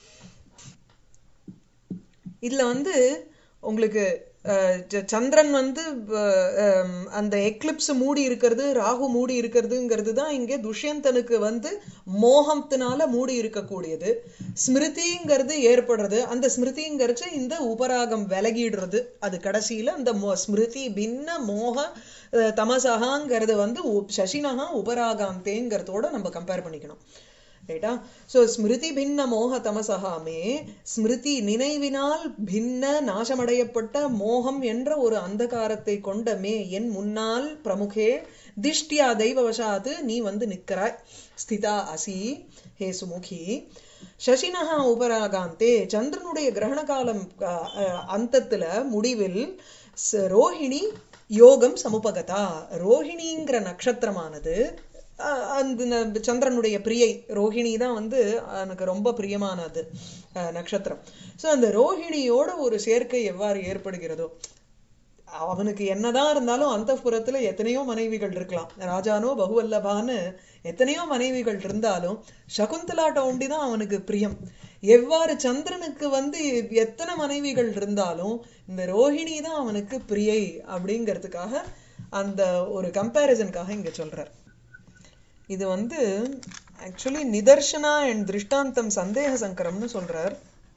A: இதுல வந்து உங்களுக்கு அஹ், ச- சந்திரன் வந்து அஹ், ஹம், அந்த எக்லிப்ஸ் மூடி இருக்கிறது ராகு மூடி இருக்கிறதுங்கிறது தான் இங்கே துஷ்யந்தனுக்கு வந்து மோகத்தினால மூடி இருக்கக்கூடியது ஸ்மிருதிங்கிறது ஏற்படுறது அந்த ஸ்மிருதிங்கிறச்சு இந்த உபராகம் விலகிடுறது அது கடைசியில அந்த மோ- ஸ்மிருதி பின்ன மோக அஹ், தமசகாங்கிறது வந்து உப்- சசினகா உபராகாந்தேங்கிறதோட நம்ம கம்பேர் பண்ணிக்கணும் ரைட்டா சோ ஸ்மிருதி பின்ன மோக தமசகாமே ஸ்மிருதி நினைவினால் பின்ன நாசமடையப்பட்ட மோகம் என்ற ஒரு அந்தகாரத்தை கொண்ட மே என் முன்னால் பிரமுகே திஷ்டியா தெய்வவசாத்து நீ வந்து நிற்கிறாய் ஸ்திதா அசி ஹே சுமுகி சசினஹா உபராகாந்தே சந்திரனுடைய கிரகண காலம் அஹ், அஹ், அந்தத்துல முடிவில் ச- ரோஹிணி யோகம் சமுபகதா ரோஹிணிங்கிற நட்சத்திரமானது அஹ், அந்த ந- சந்திரனுடைய பிரியை ரோஹிணி தான் வந்து எனக்கு ரொம்ப பிரியமானது அஹ், நட்சத்திரம் ஸோ அந்த ரோஹிணியோட ஒரு சேர்க்கை எவ்வாறு ஏற்படுகிறதோ அவனுக்கு என்னதான் இருந்தாலும் அந்த புறத்துல எத்தனையோ மனைவிகள் இருக்கலாம் ராஜானோ பகுவல்லபான்னு எத்தனையோ மனைவிகள் இருந்தாலும் சகுந்தலாட்ட ஒண்டி தான் அவனுக்கு பிரியம் எவ்வாறு சந்திரனுக்கு வந்து எத்தனை மனைவிகள் இருந்தாலும் இந்த ரோஹிணி தான் அவனுக்கு பிரியை அப்படிங்கிறதுக்காக அந்த ஒரு கம்பேரிசனுக்காக இங்க சொல்றார் இது வந்து ஆக்சுவலி நிதர்சனா அண்ட் திருஷ்டாந்தம் சந்தேக சங்கரம்னு சொல்றார்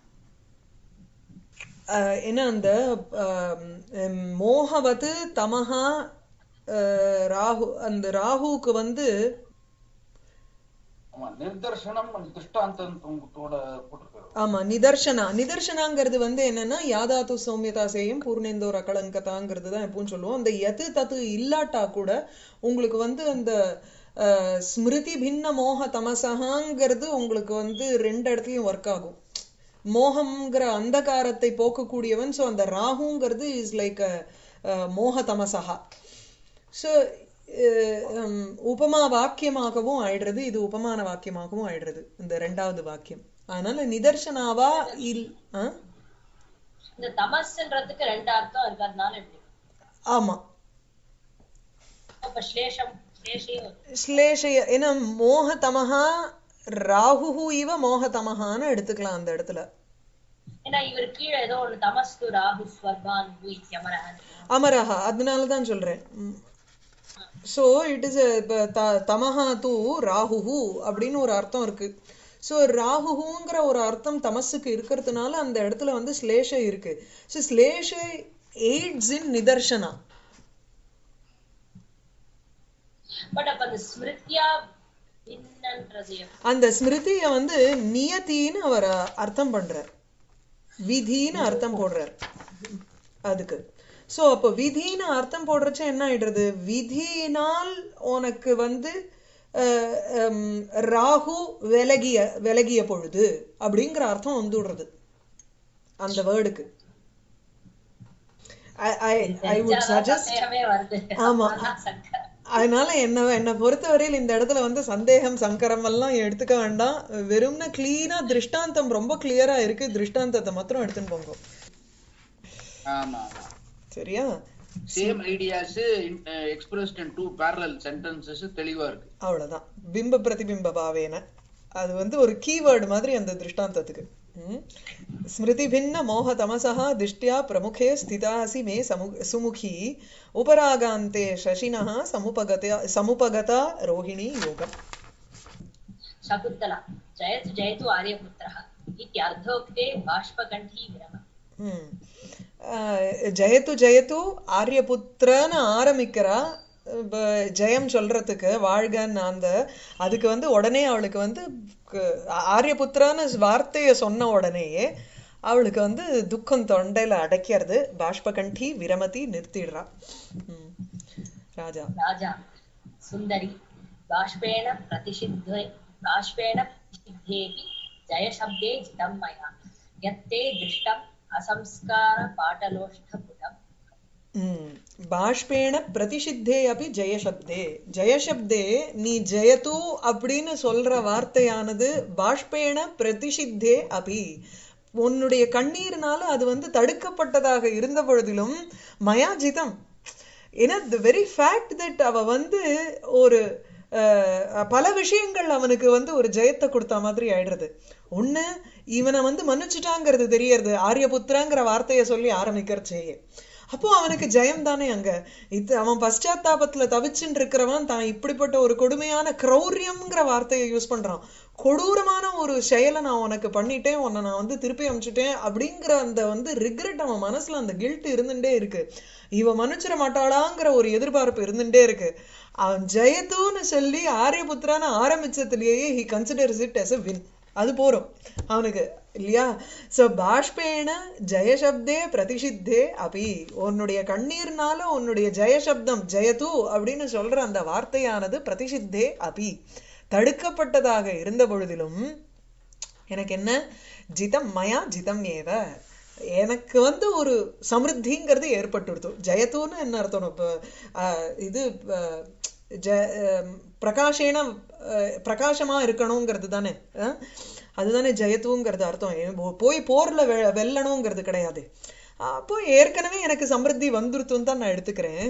A: அஹ் ஏன்னா அந்த ஆம், ஹம், மோகவது தமஹா அஹ், ராகு அந்த ராகுவுக்கு வந்து
C: ஆமா நிர்தர்சனம் and திருஷ்டாந்தம் உங்களோட போட்டிருக்காரு
A: ஆமா நிதர்சனா நிதர்சனாங்கிறது வந்து என்னன்னா யாதாத்து சௌமியதா செய்யும் பூர்ணேந்தோர் அகலங்கதாங்கிறது தான் எப்பவும் சொல்லுவோம் அந்த எது தத்து இல்லாட்டா கூட உங்களுக்கு வந்து அந்த அஹ், ஸ்மிருதி பின்ன மோக தமசகாங்கிறது உங்களுக்கு வந்து ரெண்டு இடத்துலயும் ஒர்க் ஆகும் மோகம்ங்கிற அந்தகாரத்தை போக்கக்கூடியவன் ஸோ அந்த ராகுங்கிறது இஸ் லைக் மோக தமசகா ஸோ உபமா வாக்கியமாகவும் ஆயிடுறது இது உபமான வாக்கியமாகவும் ஆயிடுறது இந்த ரெண்டாவது வாக்கியம் அதனால நிதர்சனாவா இல் ஆ?
B: இந்த தமஸ்ன்றதுக்கு ரெண்டு அர்த்தம் இருக்கிறதுனால இப்படி
A: ஆமா
B: அப்ப ஸ்லேஷம் ஸ்லேஷையும் இருக்கு.
A: ஸ்லேஷய ஏன்னா மோகதமஹா ராகுஹு இவ மோகதமஹான்னு எடுத்துக்கலாம் அந்த இடத்துல
B: ஏன்னா இவர் கீழே ஏதோ ஒண்ணு தமஸ்து ராகு ஸ்வர்கான் யமரஹன்
A: அமரஹா அதனால தான் சொல்றேன் ஸோ இட் இஸ் தமஹா தூ ராகுஹு அப்படின்னு ஒரு அர்த்தம் இருக்கு ஸோ ராகுஹுங்கிற ஒரு அர்த்தம் தமசுக்கு இருக்கிறதுனால அந்த இடத்துல வந்து ஸ்லேஷ இருக்கு ஸோ ஸ்லேஷ எய்ட்ஸ் இன் நிதர்சனா
B: பட் அப்ப அந்த ஸ்மிருத்யா பின்னன்றது எப்படி?
A: அந்த ஸ்மிருதிய வந்து நியத்தின்னு அவர் அர்த்தம் பண்றார் விதின்னு அர்த்தம் போடுறார் அதுக்கு சோ அப்போ விதின்னு அர்த்தம் போடுறச்ச என்ன ஆயிடுறது விதியினால் உனக்கு வந்து அஹ், ஹம், ராகு விலகிய விலகிய பொழுது அப்படிங்கிற அர்த்தம் வந்துடுறது அந்த வேர்டுக்கு ஐ ஐ வுட்
B: தெரிஞ்சாதான்
A: சஜஸ்ட்
B: சந்தேகமே வருது
A: ஆமா.
B: அதான் சங்கர்.
A: அதனால என்ன என்னை பொறுத்தவரையில் இந்த இடத்துல வந்து சந்தேகம் சங்கரம் எல்லாம் எடுத்துக்க வேண்டாம் வெறும்னா கிளீனா திருஷ்டாந்தம் ரொம்ப கிளியரா இருக்கு திருஷ்டாந்தத்தை மாத்திரம் எடுத்துன்னு போங்க
C: ஆமா ஆமா
A: சரியா
C: same ideas expressed in two parallel sentences தெளிவா இருக்கு
A: அவ்வளவுதான் பிம்ப பிரதிபிம்ப பாவேன அது வந்து ஒரு கீவேர்டு மாதிரி அந்த திருஷ்டாந்தத்துக்கு ம். ஸ்மிருதி பின்ன மோக தமசா திஷ்டியா பிரமுகே ஸ்திதாசி மே சமு சுமுகி உபராகாந்தே சசினஹ சமுபகதா சமுபகதா ரோஹிணி யோகம்
B: शकुन्तला जयतु जयतु आर्यपुत्रः इत्यर्धोक्ते बाष्पकण्ठी विरम
A: ம். ஆஹ் ஜெயத்து ஜெயத்து ஆரியபுத்திரன்னு ஆரம்பிக்கிறா ப- ஜெயம் சொல்றதுக்கு வாழ்கன்னு அந்த அதுக்கு வந்து உடனே அவளுக்கு வந்து க- ஆரியபுத்திரான்னு வார்த்தையை சொன்ன உடனேயே அவளுக்கு வந்து துக்கம் தொண்டையில அடைக்கிறது பாஷ்பகண்டி விரமதி நிறுத்திடுறா ம். ராஜா
B: राजा सुन्दरी बाष्पेण प्रतिषिद्धे बाष्पेण प्रतिषिद्धेऽपि जयशब्दे जितं मया यत्ते दृष्टम् असंस्कारपाटलोष्ठपुटम्
A: ம். பாஷ்பேண பிரதிஷித்தே அபி ஜெயசப்தே ஜெயசப்தே நீ ஜெயது அப்படின்னு சொல்ற வார்த்தையானது பாஷ்பேண பிரதிஷித்தே அபி உன்னுடைய கண்ணீர்னால அது வந்து தடுக்கப்பட்டதாக இருந்த பொழுதிலும் மயாஜிதம் ஏன்னா த வெரி ஃபேக்ட் தட் அவ வந்து ஒரு அஹ், பல விஷயங்கள் அவனுக்கு வந்து ஒரு ஜெயத்தை கொடுத்த மாதிரி ஆயிடுறது ஒண்ணு இவனை வந்து மன்னிச்சுட்டாங்கிறது தெரியறது ஆரியபுத்திரங்கிற வார்த்தையை சொல்லி ஆரம்பிக்கிறச்சேயே அப்போ அவனுக்கு ஜெயம் தானே அங்க இது அவன் பశ్చాத்தாபத்துல தவிச்சுட்டு இருக்கிறவன் தான் இப்படிப்பட்ட ஒரு கொடுமையான கிரௌரியம்ங்கிற வார்த்தையை யூஸ் பண்றான் கொடூரமான ஒரு செயலை நான் உனக்கு பண்ணிட்டேன் உன்னை நான் வந்து திருப்பி அனுப்பிச்சிட்டேன் அப்படிங்கிற அந்த வந்து ரிக்ரெட் அவன் மனசுல அந்த கில்ட் இருந்துட்டே இருக்கு இவ மன்னிச்சிட மாட்டாளாங்கிற ஒரு எதிர்பார்ப்பு இருந்துட்டே இருக்கு அவன் ஜெயத்துன்னு சொல்லி ஆரியபுத்திரான ஆரம்பிச்சதுலயே he considers it as a win அது போறோம் அவனுக்கு இல்லையா சோ பாஷ்பேன ஜெயசப்தே பிரதிஷித்தே அபி உன்னுடைய கண்ணீர்னால உன்னுடைய ஜெயசப்தம் ஜெயது அப்படின்னு சொல்ற அந்த வார்த்தையானது பிரதிஷித்தே அபி தடுக்கப்பட்டதாக இருந்த பொழுதிலும் எனக்கு என்ன ஜிதம் மயா ஜிதம் ஏவ எனக்கு வந்து ஒரு சமிருத்திங்கிறது ஏற்பட்டுடுத்து ஜெயத்துன்னு என்ன அர்த்தம் இப்போ ஆஹ், இது ஆஹ், ஜ ஆஹ், பிரகாஷேன ஆஹ், பிரகாசமா இருக்கணுங்கிறது தானே ஆஹ்? அதுதானே ஜெயத்துங்கிறது அர்த்தம் ஏன் போ- போய் போர்ல வெ- வெல்லணுங்கிறது கிடையாது அப்போ ஏற்கனவே எனக்கு சமிருத்தி வந்துருத்துன்னு தான் நான் எடுத்துக்கிறேன்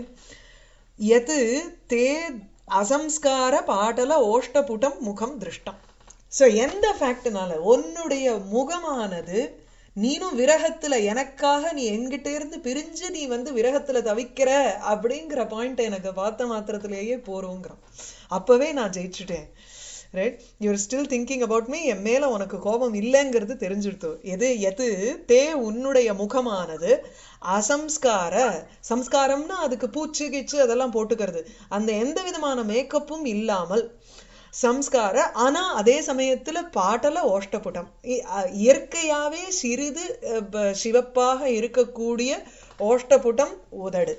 A: எது தே அசம்ஸ்கார பாடல ஓஷ்டபுடம் முகம் திருஷ்டம் சோ எந்த ஃபேக்ட்னால உன்னுடைய முகமானது நீனும் விரகத்துல எனக்காக நீ என்கிட்ட இருந்து பிரிஞ்சு நீ வந்து விரகத்துல தவிக்கிற அப்படிங்கிற பாயிண்ட் எனக்கு பார்த்த மாத்திரத்திலேயே போறோங்கிறான் அப்பவே நான் ஜெயிச்சுட்டேன் right you're still thinking about me என் மேல உனக்கு கோபம் இல்லைங்கிறது தெரிஞ்சிடுத்து எது எது தே உன்னுடைய முகமானது அசம்ஸ்கார சம்ஸ்காரம்னா அதுக்கு பூச்சு கிச்சு அதெல்லாம் போட்டுக்கிறது அந்த எந்த விதமான மேக்கப்பும் இல்லாமல் சம்ஸ்கார ஆனா அதே சமயத்துல பாட்டல ஓஷ்டபுடம் இ- அ- இயற்கையாவே சிறிது அஹ், ப- சிவப்பாக இருக்கக்கூடிய ஓஷ்டபுடம் உதடு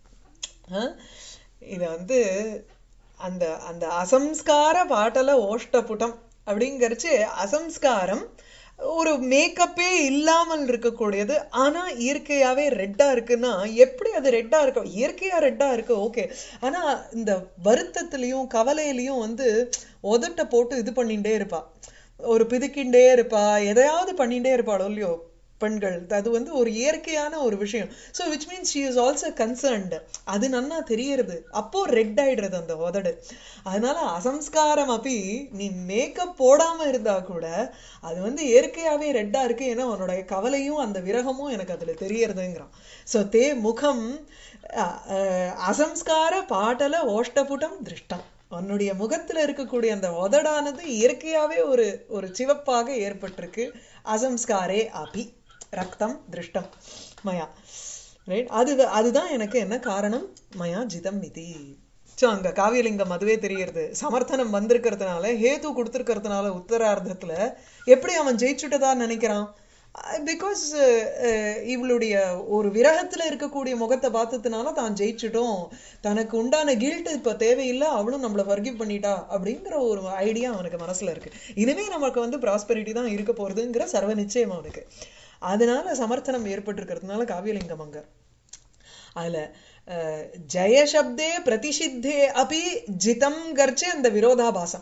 A: அஹ், இத வந்து அந்த அந்த அசம்ஸ்கார பாட்டல ஓஷ்டபுடம் அப்படிங்கறச்சு அசம்ஸ்காரம் ஒரு மேக்கப்பே இல்லாமல் இருக்கக்கூடியது ஆனா இயற்கையாவே ரெட்டா இருக்குன்னா எப்படி அது ரெட்டா இருக்கும் இயற்கையா ரெட்டா இருக்கு ஓகே ஆனா இந்த வருத்தத்திலையும் கவலையிலயும் வந்து உதட்ட போட்டு இது பண்ணிட்டே இருப்பா ஒரு பிதுக்கிண்டே இருப்பா எதையாவது பண்ணிட்டே இருப்பாளோ இல்லையோ பெண்கள் அது வந்து ஒரு இயற்கையான ஒரு விஷயம் so which means she is also concerned அது நன்னா தெரியறது அப்போ ரெட் ஆயிடுறது அந்த உதடு அதனால அசம்ஸ்காரம் அப்படி நீ மேக்கப் போடாம இருந்தா கூட அது வந்து இயற்கையாவே ரெட்டா இருக்கு ஏன்னா உன்னோட கவலையும் அந்த விரகமும் எனக்கு அதுல தெரியறதுங்கிறான் ஸோ தே முகம் அஹ், அஹ், அசம்ஸ்கார பாட்டல ஓஷ்டபுடம் திருஷ்டம் உன்னுடைய முகத்துல இருக்கக்கூடிய அந்த உதடானது இயற்கையாவே ஒரு ஒரு சிவப்பாக ஏற்பட்டிருக்கு அசம்ஸ்காரே அபி ரக்தம் திருஷ்டம் மயா ரைட் அது அதுதான் எனக்கு என்ன காரணம் மயா ஜிதம் நிதி ஸோ அங்க காவியலிங்கம் அதுவே தெரியறது சமர்த்தனம் வந்திருக்கிறதுனால ஹேது கொடுத்துருக்கிறதுனால உத்தரார்த்தத்துல எப்படி அவன் ஜெயிச்சுட்டதா நினைக்கிறான் பிகாஸ் இவளுடைய ஒரு விரகத்துல இருக்கக்கூடிய முகத்தை பார்த்ததுனால தான் ஜெயிச்சுட்டோம் தனக்கு உண்டான கில்ட் இப்ப தேவையில்லை அவளும் நம்மள ஃபர்கிவ் பண்ணிட்டா அப்படிங்கிற ஒரு ஐடியா அவனுக்கு மனசுல இருக்கு இனிமே நமக்கு வந்து ப்ராஸ்பெரிட்டி தான் இருக்க போறதுங்கிற சர்வ நிச்சயம் அவனுக்கு அதனால சமர்த்தனம் ஏற்பட்டிருக்கிறதுனால காவியலிங்கம் அங்க அதுல அஹ், ஜெயசப்தே பிரதிஷித்தே அபி ஜிதம் கர்ச்சே அந்த விரோதாபாசம்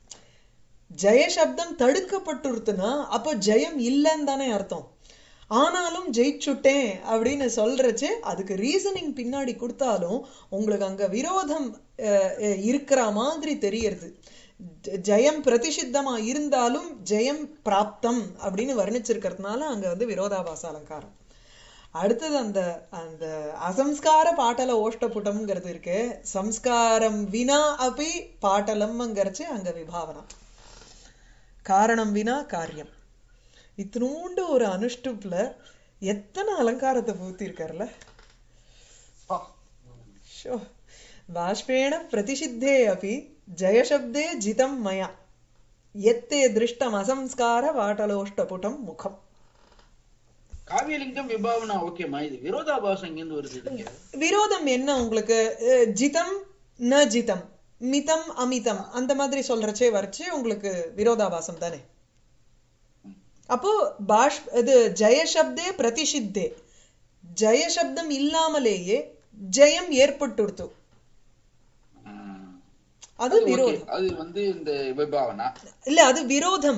A: ஜெயசப்தம் தடுக்கப்பட்டுருத்துனா அப்போ ஜெயம் இல்லைன்னு தானே அர்த்தம் ஆனாலும் ஜெயிச்சுட்டேன் அப்படின்னு சொல்றச்சு அதுக்கு ரீசனிங் பின்னாடி கொடுத்தாலும் உங்களுக்கு அங்க விரோதம் அஹ், அஹ், இருக்கிற மாதிரி தெரியறது ஜ- ஜெயம் பிரதிஷித்தமா இருந்தாலும் ஜெயம் பிராப்தம் அப்படின்னு வர்ணிச்சிருக்கிறதுனால அங்க வந்து விரோதாபாச அலங்காரம் அடுத்தது அந்த அந்த அசம்ஸ்கார பாட்டல ஓஷ்டபுட்டம்ங்கிறது இருக்கு சம்ஸ்காரம் வினா அப்படி பாட்டலம்ங்கிறச்சு அங்க விபாவனம் காரணம் வினா காரியம் இத்தினூண்டு ஒரு அனுஷ்டுப்ல எத்தனை அலங்காரத்தை பூத்திருக்காருல்ல
C: பா.
A: ஷோ बाष्पेण प्रतिषिद्धे अपि जयशब्दे जितं मया यत्ते दृष्टम् असंस्कारवाटलोष्टपुटं मुखम्
C: காவியலிங்கம் விபாவனா ஓகேமா இது விரோதாபாசம் இங்கிருந்து வருது இதுங்க
A: விரோதம் என்ன உங்களுக்கு அஹ், ஜிதம் ந ஜிதம் மிதம் அமிதம் அந்த மாதிரி சொல்றச்சே வரைச்சு உங்களுக்கு விரோதாபாசம் தானே அப்போ பாஷ் இது ஜெயசப்தே பிரதிஷித்தே ஜெயசப்தம் இல்லாமலேயே ஜெயம் ஏற்பட்டுடுத்து
C: ம்.
A: அது
C: அது okay.
A: விரோதம்
C: அது வந்து இந்த விபாவனா
A: இல்ல அது விரோதம்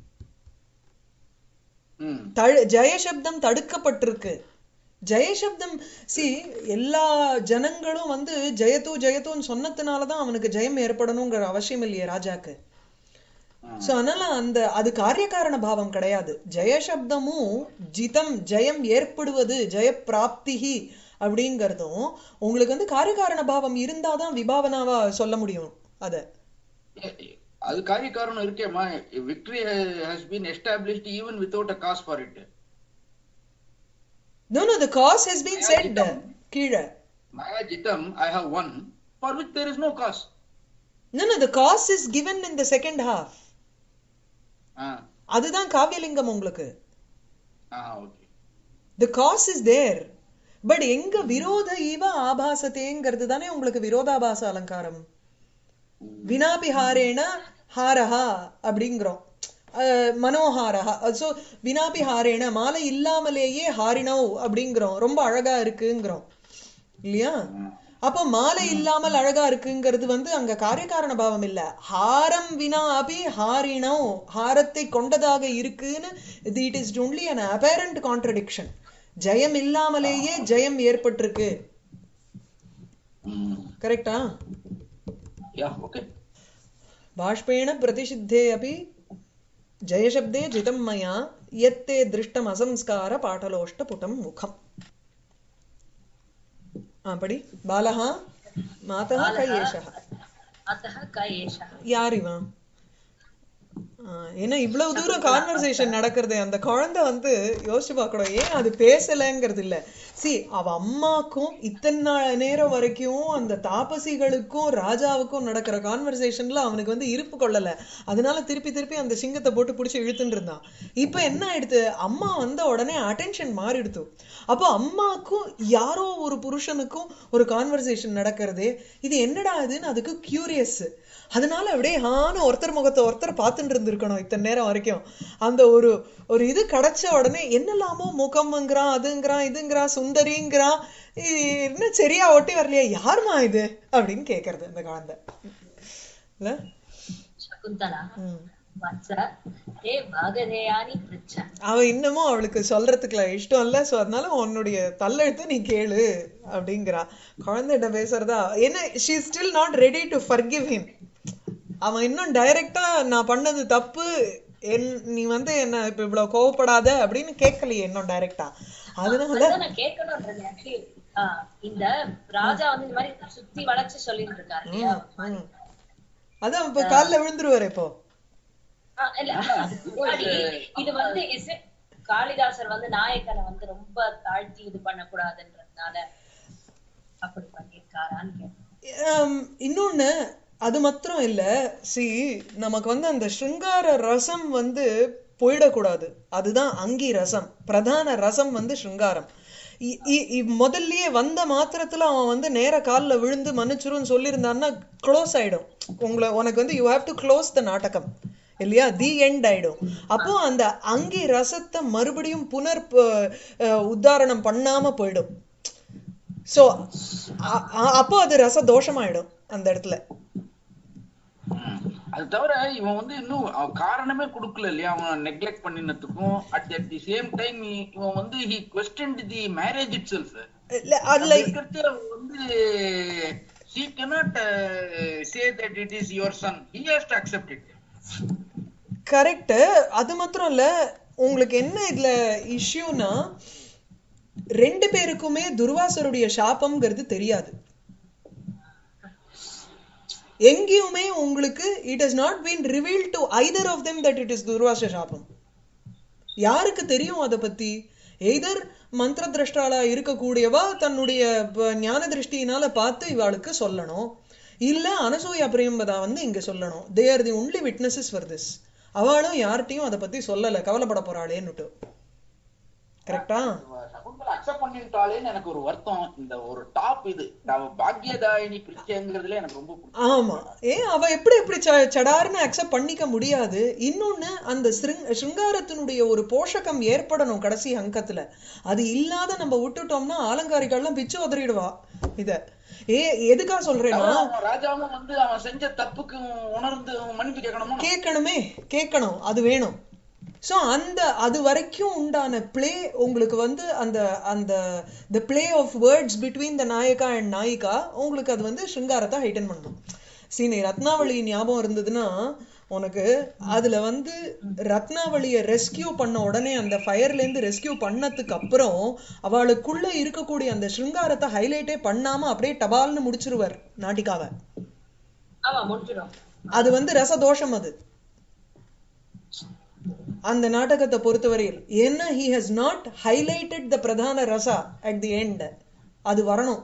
C: ம்
A: தழு ஜெயசப்தம் தடுக்கப்பட்டிருக்கு ஜெயசப்தம் சி எல்லா ஜனங்களும் வந்து ஜெயத்து ஜெயத்துன்னு சொன்னதுனாலதான் அவனுக்கு ஜெயம் ஏற்படணுங்கிற அவசியம் இல்லையே ராஜாக்கு
C: ம்.
A: சோ அதனால அந்த அது காரியகாரண பாவம் கிடையாது ஜெயசப்தமும் ஜிதம் ஜெயம் ஏற்படுவது ஜெயப்பிராப்திகி அப்படிங்கறதும் உங்களுக்கு வந்து காரியகாரண பாவம் இருந்தாதான் விபாவனாவா சொல்ல முடியும் அத
C: அது காரிய காரணம் இருக்கேம்மா victory has been established even without a cause for it
A: no no the cause has been said கீழே
C: மயா ஜிதம் I have won for which there is no cause
A: no no the cause is given in the second half அதுதான் காவியலிங்கம் உங்களுக்கு
C: ஆ okay
A: the cause is there but எங்க விரோத இவ ஆபாசத்தேங்கிறது தானே உங்களுக்கு விரோதாபாச அலங்காரம் வினாபிஹாரேன ஹாரஹா அப்படிங்கிறோம் அஹ், மனோஹாரஹா சோ வினாபிஹாரேன மாலை இல்லாமலேயே ஹாரினவ் அப்படிங்கிறோம் ரொம்ப அழகா இருக்குங்கிறோம் இல்லையா அப்போ மாலை இல்லாமல் அழகா இருக்குங்கிறது வந்து அங்க காரியகாரண பாவம் இல்ல ஹாரம் வினா அபி ஹாரினோ ஹாரத்தை கொண்டதாக இருக்குன்னு it is only an apparent contradiction ஜெயம் இல்லாமலேயே ஜெயம் ஏற்பட்டிருக்கு கரெக்டா
C: யா ஓகே
A: बाष्पेण प्रतिषिद्धे अपि जयशब्दे जितं मया यत्ते दृष्टम् असंस्कार पाटलोष्टपुटं मुखम् आ, पडि बालः मातः क एषः
B: अतः क एषः
A: யார் இவன் ஆ, ஏன்னா இவ்வளவு தூரம் கான்வர்சேஷன் நடக்கிறது அந்த குழந்தை வந்து யோசிச்சு பார்க்கணும் ஏன் அது பேசலைங்கிறது இல்ல சி அவ அம்மாக்கும் இத்தனை நாள் நேரம் வரைக்கும் அந்த தாபசிகளுக்கும் ராஜாவுக்கும் நடக்கிற கான்வர்சேஷன்ல அவனுக்கு வந்து இருப்பு கொள்ளல அதனால திருப்பி திருப்பி அந்த சிங்கத்தை போட்டு பிடிச்சி இழுத்துட்டு இருந்தான் இப்ப என்ன ஆயிடுத்து அம்மா வந்த உடனே அட்டென்ஷன் மாறிடுத்து அப்போ அம்மாக்கும் யாரோ ஒரு புருஷனுக்கும் ஒரு கான்வர்சேஷன் நடக்கிறதே இது என்னடா இதுன்னு அதுக்கு கியூரியஸ் அதனால அப்படியே ஹான்னு ஒருத்தர் முகத்தை ஒருத்தர் பார்த்துட்டு இருந்திருக்கணும் இத்தனை நேரம் வரைக்கும் அந்த ஒரு ஒரு இது கிடைச்ச உடனே என்னெல்லாமோ முகம்ங்கிறான் அதுங்கிறான் இதுங்கிறான் சுந்தரிங்கிறான் இது என்ன சரியா ஒட்டி வரலையா யாருமா இது அப்படின்னு கேக்குறது அந்த குழந்தை இல்ல
B: शकुन्तला
A: ம்.
B: वत्स हे भागधेयानि पृच्छ
A: அவ இன்னமும் அவளுக்கு சொல்றதுக்குல இஷ்டம் இல்ல சோ அதனால உன்னுடைய தள்ளெழுத்து நீ கேளு அப்படிங்கிறா குழந்தைகிட்ட பேசுறதா என்ன she still not ready to forgive him அவன் இன்னும் டைரக்டா நான் பண்ணது தப்பு என் நீ வந்து என்ன இப்ப இவ்வளவு கோவப்படாத அப்படின்னு கேட்கலையே இன்னும் டைரக்டா அதனால
B: அதான் நான் கேட்கணும்ன்றது actually, ஆஹ் இந்த ராஜா வந்து இந்த மாதிரி சுத்தி வளைச்சு சொல்லிட்டு இருக்காரு இல்லையா ஒரு மாதிரி.
A: ம். அதான் இப்ப கால்ல விழுந்துருவாரு இப்போ
B: ஆஹ் இல்ல முன்னாடி இது வந்து is it காளிதாசர் வந்து நாயக்கனை வந்து ரொம்ப தாழ்த்தி இது பண்ணக்கூடாதுன்றதுனால அப்படி பண்ணியிருக்காரான்னு கேட்டேன்
A: ஆம், இன்னொன்னு அது மாத்திரம் இல்ல சி நமக்கு வந்து அந்த ஸ்ருங்கார ரசம் வந்து போயிடக்கூடாது அதுதான் அங்கி ரசம் பிரதான ரசம் வந்து ஸ்ருங்காரம் இ- இ- இ- முதல்லயே வந்த மாத்திரத்துல அவன் வந்து நேர கால்ல விழுந்து மன்னிச்சிருன்னு சொல்லியிருந்தான்னா க்ளோஸ் ஆயிடும் உங்களை உனக்கு வந்து you have to close the நாடகம் இல்லையா தி எண்ட் ஆயிடும் அப்போ அந்த அங்கி ரசத்தை மறுபடியும் புனர் ப- அஹ் உத்தாரணம் பண்ணாம போயிடும் சோ அ- அ- அப்போ அது ரச தோஷமாயிடும் அந்த இடத்துல
C: அது தவிர இவன் வந்து இன்னும் அவன் காரணமே கொடுக்கல இல்லையா அவன் நெக்லெக்ட் பண்ணினதுக்கும் at at the same time இவன் வந்து he questioned the marriage itself
A: இல்ல அதுல
C: இருக்கிறது அவன் வந்து she cannot uh, say that it is your son he has to accept it
A: correct அது மாத்திரம் இல்ல உங்களுக்கு என்ன இதுல இஷ்யூனா ரெண்டு பேருக்குமே துர்வாசருடைய சாபம்ங்கிறது தெரியாது எங்கேயுமே உங்களுக்கு it has not been revealed to either of them that it is Durvasa சாபம் யாருக்கு தெரியும் அதை பத்தி எய்தர் மந்திர திரஷ்டாளா இருக்கக்கூடியவா தன்னுடைய ப- ஞான திருஷ்டியினால பார்த்து இவாளுக்கு சொல்லணும் இல்ல அனசூயா பிரியம்பதா வந்து இங்க சொல்லணும் they are the only witnesses for this அவளும் யார்கிட்டயும் அதை பத்தி சொல்லல கவலைப்பட போறாளேன்னுட்டு கரெக்டா
C: சகுந்தலா அக்செப்ட் பண்ணிட்டாலேன்னு எனக்கு ஒரு வருத்தம் இந்த ஒரு டாப் இது அவ பாக்யதாயினி பிரிச்சைங்கிறதுல எனக்கு ரொம்ப பிடிக்கும்
A: ஆமா ஏன் அவ எப்படி எப்படி ச- சடார்னு அக்செப்ட் பண்ணிக்க முடியாது இன்னொன்னு அந்த சிருங் சிருங்காரத்தினுடைய ஒரு போஷகம் ஏற்படணும் கடைசி அங்கத்துல அது இல்லாத நம்ம விட்டுட்டோம்னா ஆலங்காரிகள்லாம் பிச்சு உதறிடுவா இத ஏ எதுக்கா சொல்றேன்னா
C: அவன் ராஜாவும் வந்து அவன் செஞ்ச தப்புக்கு உணர்ந்து அவன் மன்னிப்பு கேட்கணுமோ
A: கேட்கணுமே கேட்கணும் அது வேணும் சோ அந்த அது வரைக்கும் உண்டான ப்ளே உங்களுக்கு வந்து அந்த அந்த the play of words between the நாயகா அண்ட் நாயிகா உங்களுக்கு அது வந்து சிருங்காரத்தை ஹைட்டன் பண்ணணும் சீனி ரத்னாவளி ஞாபகம் இருந்ததுன்னா உனக்கு அதுல வந்து ரத்னாவளிய ரெஸ்கியூ பண்ண உடனே அந்த ஃபயர்ல இருந்து ரெஸ்கியூ பண்ணதுக்கு அப்புறம் அவளுக்குள்ள இருக்கக்கூடிய அந்த சிருங்காரத்தை ஹைலைட்டே பண்ணாம அப்படியே டபால்னு முடிச்சிருவார் நாட்டிகாவை
B: ஆமா முடிஞ்சிடும்
A: அது வந்து ரசதோஷம் அது அந்த நாடகத்தை பொறுத்தவரையில் ஏன்னா he has not highlighted the பிரதான ரசா at the end அது வரணும்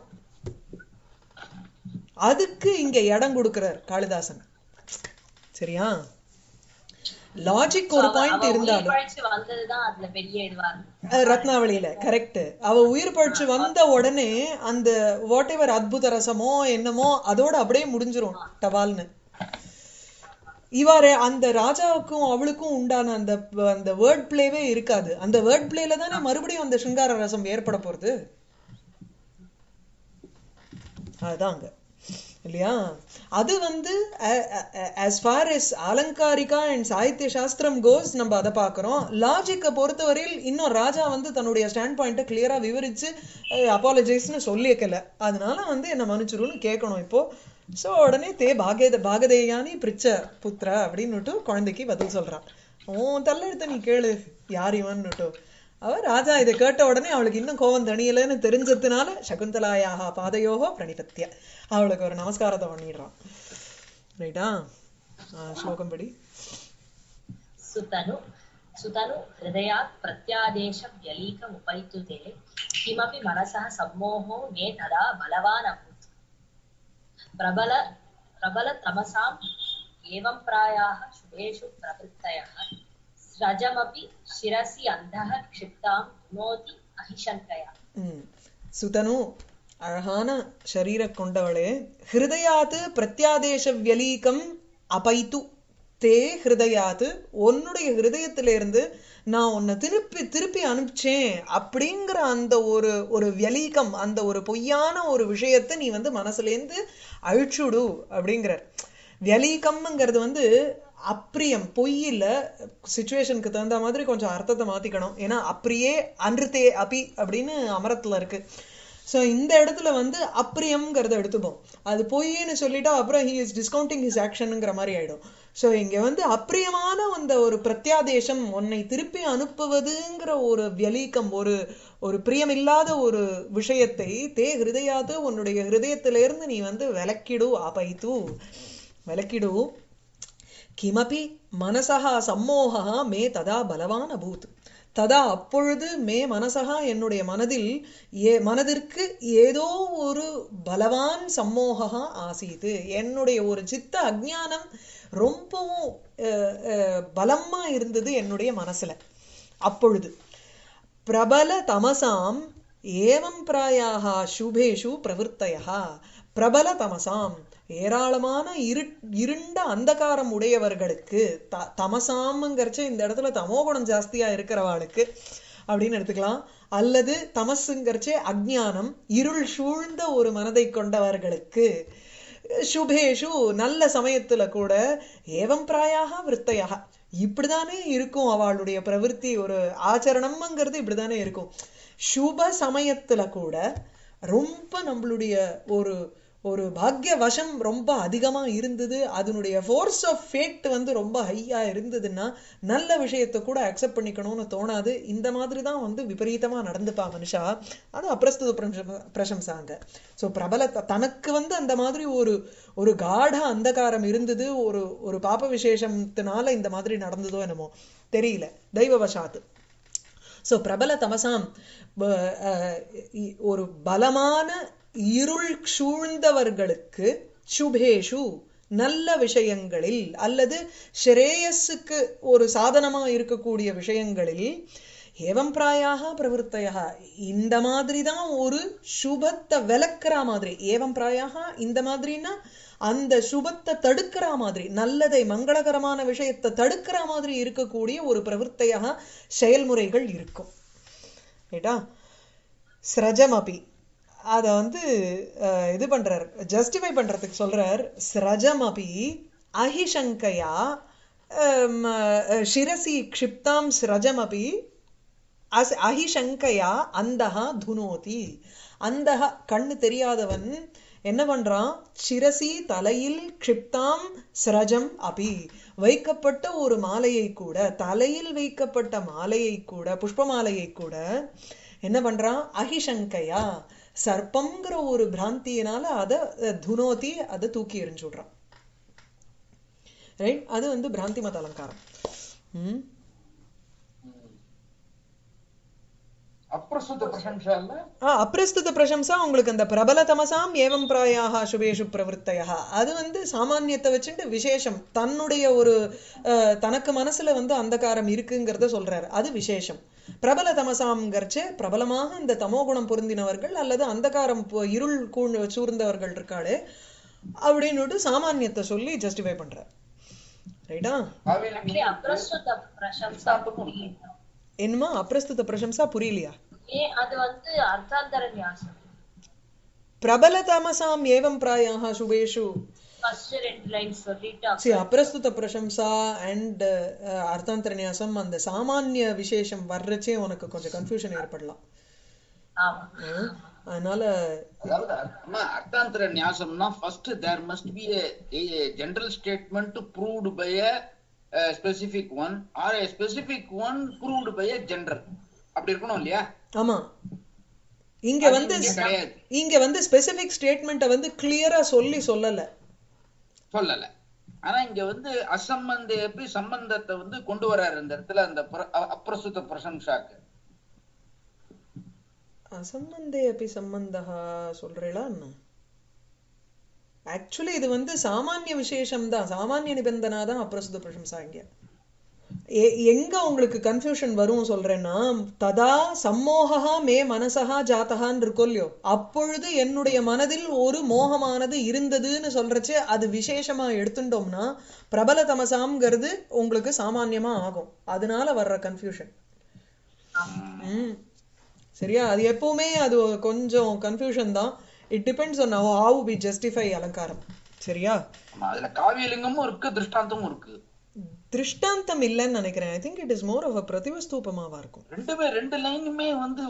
A: அதுக்கு இங்க இடம் கொடுக்கிறார் காளிதாசன் சரியா லாஜிக் ஒரு பாயிண்ட் இருந்தாலும்
B: பழிச்சு வந்ததுதான் அதுல பெரிய இதுவா இருக்கு
A: அஹ் ரத்னாவளியில கரெக்ட் அவ உயிர் பழிச்சு வந்த உடனே அந்த வாட் எவர் அத்புத ரசமோ என்னமோ அதோட அப்படியே முடிஞ்சிரும் டபால்னு இவாரு அந்த ராஜாவுக்கும் அவளுக்கும் உண்டான அந்த அந்த வேர்ட் பிளேவே இருக்காது அந்த வேர்ட் பிளேல தானே மறுபடியும் அந்த சிங்கார ரசம் ஏற்பட போறது அதுதான் அங்க இல்லையா அது வந்து as far as அலங்காரிகா அண்ட் சாகித்ய சாஸ்திரம் கோஸ் நம்ம அதை பார்க்குறோம் லாஜிக்கை பொறுத்தவரையில் இன்னும் ராஜா வந்து தன்னுடைய ஸ்டாண்ட் பாயிண்ட்டை கிளியரா விவரிச்சு அப்பாலஜைஸ்னு சொல்லியிருக்கல அதனால வந்து என்ன மன்னிச்சிருன்னு கேட்கணும் இப்போ சோ உடனே தே பாகேத பாகதேயானி பிரிச்ச புத்திர அப்படின்னுட்டு குழந்தைக்கு பதில் சொல்றான் உன் தள்ளெடுத்த நீ கேளு யார் இவன்னுட்டு அவ ராஜா இதை கேட்ட உடனே அவளுக்கு இன்னும் கோவம் தணியலைன்னு தெரிஞ்சதுனால சகுந்தலாயாக பாதையோகோ பிரணிபத்திய அவளுக்கு ஒரு நமஸ்காரத்தை பண்ணிடுறான் ரைட்டா ஸ்லோகம் படி
B: सुतनु सुतनु हृदयात् प्रत्यादेशं व्यलीकमुपैतु ते किमपि मनसः सम्मोहो मे तदा बलवान् अभूत् प्रबल प्रबलतमसाम् एवं प्रायाः शुभेषु प्रवृत्तयः स्रजमपि शिरसि अन्धः क्षिप्तां नोति अहिशङ्कया
A: ம் சுதனு அழகான சரீர கொண்டவளே ஹிருதயாத்து பிரத்யாதேச வியலீகம் அபைத்து தே ஹிருதயாத்து உன்னுடைய ஹிருதயத்திலிருந்து நான் உன்னை திருப்பி திருப்பி அனுப்பிச்சேன் அப்படிங்கிற அந்த ஒரு ஒரு வியலீகம் அந்த ஒரு பொய்யான ஒரு விஷயத்தை நீ வந்து மனசுலேருந்து அழிச்சுடு அப்படிங்கிறார் வியலீகம்ங்கிறது வந்து அப்பிரியம் பொய் இல்ல சுச்சுவேஷனுக்கு தகுந்த மாதிரி கொஞ்சம் அர்த்தத்தை மாத்திக்கணும் ஏன்னா அப்ரியே அன்றுதே அபி அப்படின்னு அமரத்துல இருக்கு ஸோ இந்த இடத்துல வந்து அப்பிரியம்ங்கிறத எடுத்துப்போம் அது பொய்ன்னு சொல்லிட்டா அப்புறம் ஹி இஸ் டிஸ்கவுண்டிங் ஹிஸ் ஆக்ஷனுங்கிற மாதிரி ஆயிடும் ஸோ இங்க வந்து அப்பிரியமான அந்த ஒரு பிரத்யாதேசம் உன்னை திருப்பி அனுப்புவதுங்கிற ஒரு வியலீக்கம் ஒரு ஒரு பிரியமில்லாத ஒரு விஷயத்தை தே ஹிருதயாது உன்னுடைய ஹிருதயத்திலிருந்து நீ வந்து விலக்கிடு ஆபைத்து விலக்கிடு கிமபி மனசா சம்மோகா மே ததா பலவான் அபூத் ததா அப்பொழுது மே மனசகா என்னுடைய மனதில் ஏ மனதிற்கு ஏதோ ஒரு பலவான் சம்மோகா ஆசீது என்னுடைய ஒரு சித்த அஜ்ஞானம் ரொம்பவும் அஹ், அஹ், பலமா இருந்தது என்னுடைய மனசுல அப்பொழுது பிரபல தமசாம் ஏவம் பிராயாக சுபேஷு பிரவருத்தயா பிரபல தமசாம் ஏராளமான இரு இருண்ட அந்தகாரம் உடையவர்களுக்கு த தமசாம்ங்கிறச்ச இந்த இடத்துல தமோகுணம் ஜாஸ்தியா இருக்கிறவாளுக்கு அப்படின்னு எடுத்துக்கலாம் அல்லது தமசுங்கிறச்சே அஜ்ஞானம் இருள் சூழ்ந்த ஒரு மனதை கொண்டவர்களுக்கு சுபேஷு நல்ல சமயத்துல கூட ஏவம் பிராயாக விற்த்தையாக இப்படிதானே இருக்கும் அவளுடைய பிரவிற்த்தி ஒரு ஆச்சரணம்ங்கிறது இப்படிதானே இருக்கும் சுப சமயத்துல கூட ரொம்ப நம்மளுடைய ஒரு ஒரு பாக்ய வசம் ரொம்ப அதிகமா இருந்தது அதனுடைய ஃபோர்ஸ் ஆஃப் ஃபேட் வந்து ரொம்ப ஹையா இருந்ததுன்னா நல்ல விஷயத்தை கூட அக்செப்ட் பண்ணிக்கணும்னு தோணாது இந்த மாதிரி தான் வந்து விபரீதமா நடந்துப்பா மனுஷா அது அப்பிரஸ்துத பிரசம்- பிரசம்சாங்க ஸோ பிரபல த- தனக்கு வந்து அந்த மாதிரி ஒரு ஒரு காட அந்தகாரம் இருந்தது ஒரு ஒரு பாப விசேஷத்தினால இந்த மாதிரி நடந்ததோ என்னமோ தெரியல தெய்வவசாத்து ஸோ பிரபல தமசாம் ப- அஹ், இ- ஒரு பலமான இருள் சூழ்ந்தவர்களுக்கு சுபேஷு நல்ல விஷயங்களில் அல்லது ஸ்ரேயஸுக்கு ஒரு சாதனமா இருக்கக்கூடிய விஷயங்களில் ஏவம் பிராயாக பிரவருத்தையா இந்த மாதிரி தான் ஒரு சுபத்தை விளக்குற மாதிரி ஏவம் பிராயாக இந்த மாதிரினா அந்த சுபத்தை தடுக்கிற மாதிரி நல்லதை மங்களகரமான விஷயத்தை தடுக்கிற மாதிரி இருக்கக்கூடிய ஒரு பிரவருத்தையாக செயல்முறைகள் இருக்கும் ரைட்டா ஸ்ரஜமபி அத வந்து அஹ், இது பண்றார் ஜஸ்டிஃபை பண்றதுக்கு சொல்றார் ஸ்ரஜமபி அஹிசங்கையா அம், அஹ், சிரசி க்ஷிப்தாம் ஸ்ரஜமபி அஸ் அஹிசங்கையா அந்தஹா துனோதி அந்தஹா கண்ணு தெரியாதவன் என்ன பண்றான் சிரசி தலையில் க்ஷிப்தாம் ஸ்ரஜம் அபி வைக்கப்பட்ட ஒரு மாலையை கூட தலையில் வைக்கப்பட்ட மாலையை கூட புஷ்ப மாலையை கூட என்ன பண்றான் அஹிசங்கையா சர்ப்பம்ங்கிற ஒரு பிராந்தியினால அதை அஹ், துனோதி அதை தூக்கி எறிஞ்சு விடுறான் ரைட் அது வந்து பிராந்தி மத அலங்காரம் ம்
C: அப்பிரசுத்த பிரசம்சா இல்ல
A: ஆ அப்பிரஸ்துத பிரசம்சா உங்களுக்கு அந்த பிரபல தமசாம் ஏவம் பிராயாக சுபேஷு பிரவருத்தையா அது வந்து சாமானியத்தை வச்சுட்டு விசேஷம் தன்னுடைய ஒரு அஹ், தனக்கு மனசுல வந்து அந்தகாரம் இருக்குங்கிறத சொல்றாரு அது விசேஷம் பிரபல தமசாம்ங்கிறச்சு பிரபலமாக இந்த தமோகுணம் பொருந்தினவர்கள் அல்லது அந்தகாரம் பொ- இருள் கூழ் சூழ்ந்தவர்கள் இருக்காளே அப்படின்னுட்டு சாமானியத்தை சொல்லி ஜஸ்டிஃபை பண்றார் ரைட்டா
B: Actually, அப்ரஸ்துத பிரசம்சா புரியல.
A: என்னமா அப்பிரஸ்துத பிரசம்சா புரியலையா
B: ஏன் அது வந்து அர்த்தாந்தர நியாசம்
A: பிரபல தமசாம் ஏவம் பிராயாக சுபேஷு
B: ஃபர்ஸ்ட் ரெண்டு லைன் சொல்லிட்டு
A: See, அப்பிரஸ்துத பிரசம்சா அண்ட் அர்த்தாந்தரநியாசம் அந்த சாமானிய விசேஷம் வர்றச்சே உனக்கு கொஞ்சம் கன்ஃபியூஷன் ஏற்படலாம்
B: ஆமா
A: ம்? அதனால
C: அதாவது அம்மா, அர்த்தாந்தர நியாசம்னா first there must be a general statement proved by a specific one or a specific one proved by a general அப்படி இருக்கணும் இல்லையா
A: ஆமா இங்க
C: அது
A: வந்து
C: இங்க கிடையாது
A: இங்க வந்து ஸ்பெசிபிக் ஸ்டேட்மெண்ட்டை வந்து கிளியரா சொல்லி சொல்லல
C: சொல்லல ஆனா இங்க வந்து அசம்பந்த எப்படி சம்பந்தத்தை வந்து கொண்டு வராரு இந்த இடத்துல அந்த பிர- அ- அப்பிரசுத்த பிரசம்சாக்கு
A: அசம்பந்தே அப்படி சம்பந்தா சொல்றீங்களா என்ன ஆக்சுவலி இது வந்து சாமானிய விசேஷம் தான் சாமானிய நிபந்தனா தான் அப்பிரசுத பிரசம்சா இங்க எ- எங்க உங்களுக்கு கன்ஃபியூஷன் வரும் சொல்றேன்னா ததா சம்மோகா மே மனசா ஜாத்தகான்னு இருக்கோ இல்லையோ அப்பொழுது என்னுடைய மனதில் ஒரு மோகமானது இருந்ததுன்னு சொல்றச்சே அது விசேஷமா எடுத்துட்டோம்னா பிரபல தமசாம்ங்கிறது உங்களுக்கு சாமான்யமா ஆகும் அதனால வர்ற கன்ஃபியூஷன் ம் சரியா அது எப்பவுமே அது கொஞ்சம் கன்ஃபியூஷன் தான் it depends on how we justify அலங்காரம் சரியா
C: ஆமா, அதுல காவியலிங்கமும் இருக்கு திருஷ்டாந்தமும் இருக்கு
A: திருஷ்டாந்தம் இல்லைன்னு நினைக்கிறேன் I think it is more of a பிரதிவஸ்தூபமாவா இருக்கும்
C: ரெண்டுமே ரெண்டு லைனுமே வந்து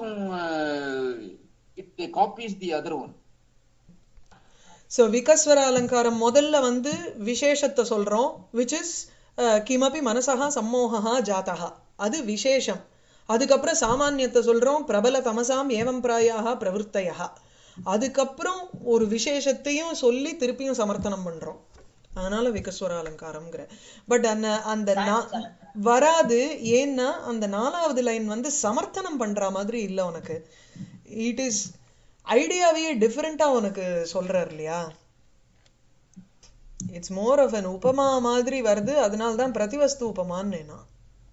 C: it copies the other one
A: so விகஸ்வர அலங்காரம் முதல்ல வந்து விசேஷத்தை சொல்றோம் விச் இஸ் கிமபி மனசா சம்மோகா ஜாத்தகா அது விசேஷம் அதுக்கப்புறம் சாமானியத்தை சொல்றோம் பிரபல தமசாம் ஏவம் பிராயாக பிரவருத்தையா அதுக்கப்புறம் ஒரு விசேஷத்தையும் சொல்லி திருப்பியும் சமர்த்தனம் பண்றோம் அதனால விகஸ்வர அலங்காரம்ங்கிற பட் அந்த அந்த நா- வராது ஏன்னா அந்த நாலாவது லைன் வந்து சமர்த்தனம் பண்ற மாதிரி இல்ல உனக்கு இட் இஸ் ஐடியாவையே டிஃப்ரெண்டா உனக்கு சொல்றாரு இல்லையா இட்ஸ் மோர் ஆஃப் அன் உபமா மாதிரி வருது அதனால தான் பிரதிவஸ்து உபமான்னு நான்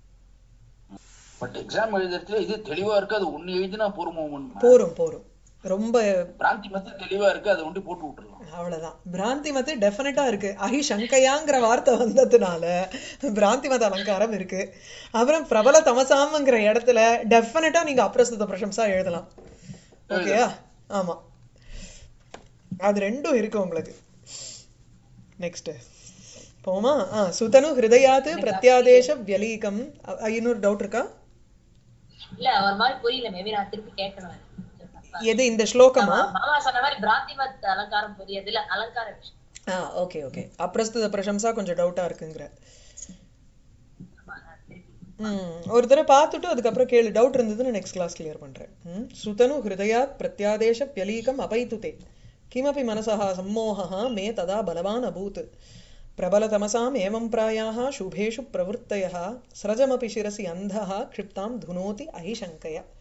C: பட் எக்ஸாம் எழுதுறதுல இது தெளிவா இருக்கு அது ஒண்ணு எழுதினா போருமோமன்
A: போரும் போரும் ரொம்ப
C: பிராந்தி மத்த தெளிவா இருக்கு அதை ஒண்டி போட்டு விட்டுறலாம்
A: அவ்வளவுதான் பிராந்தி மத்து டெஃபினட்டா இருக்கு அஹி சங்கையாங்கிற வார்த்தை வந்ததுனால பிராந்தி மத அலங்காரம் இருக்கு அப்புறம் பிரபல தமசாம்ங்கிற இடத்துல டெஃபினட்டா நீங்க அப்பிரஸ்துத பிரசம்சா எழுதலாம் ஓகேயா ஆமா அது ரெண்டும் இருக்கு உங்களுக்கு நெக்ஸ்ட் போமா ஆ சுதனு ஹிருதயாத் பிரத்யாதேச வியலீகம் அ- இன்னொரு டவுட் இருக்கா
B: இல்ல ஒரு மாதிரி புரியல மேபி நான் திருப்பி கேட்கணும்
A: எது இந்த ஸ்லோகமா
B: மாமா சொன்ன மாதிரி பிராந்திமத் அலங்காரம் புரியுது இல்ல அலங்கார விஷயம்
A: ஆ ஓகே ஓகே அப்பிரஸ்துத பிரசம்சா கொஞ்சம் டவுட்டா இருக்குங்கிற
B: ஆமா, நான் திருப்பி
A: ம் ஒரு தடவை பார்த்துட்டு அதுக்கப்புறம் கேளு டவுட் இருந்ததுன்னு நெக்ஸ்ட் கிளாஸ் கிளியர் பண்றேன் ம் சுதனு ஹிருதயாத் பிரத்யாதேಶ பியலீகம் அபைத்துதே கிமபி மனசः सम्मोहः मे तदा बलवान् अभूत् प्रबलतमसाम् एवं प्रायाः शुभेषु प्रवृत्तयः स्रजमपि शिरसि अन्धः क्षिप्तां धुनोति अहिशङ्कया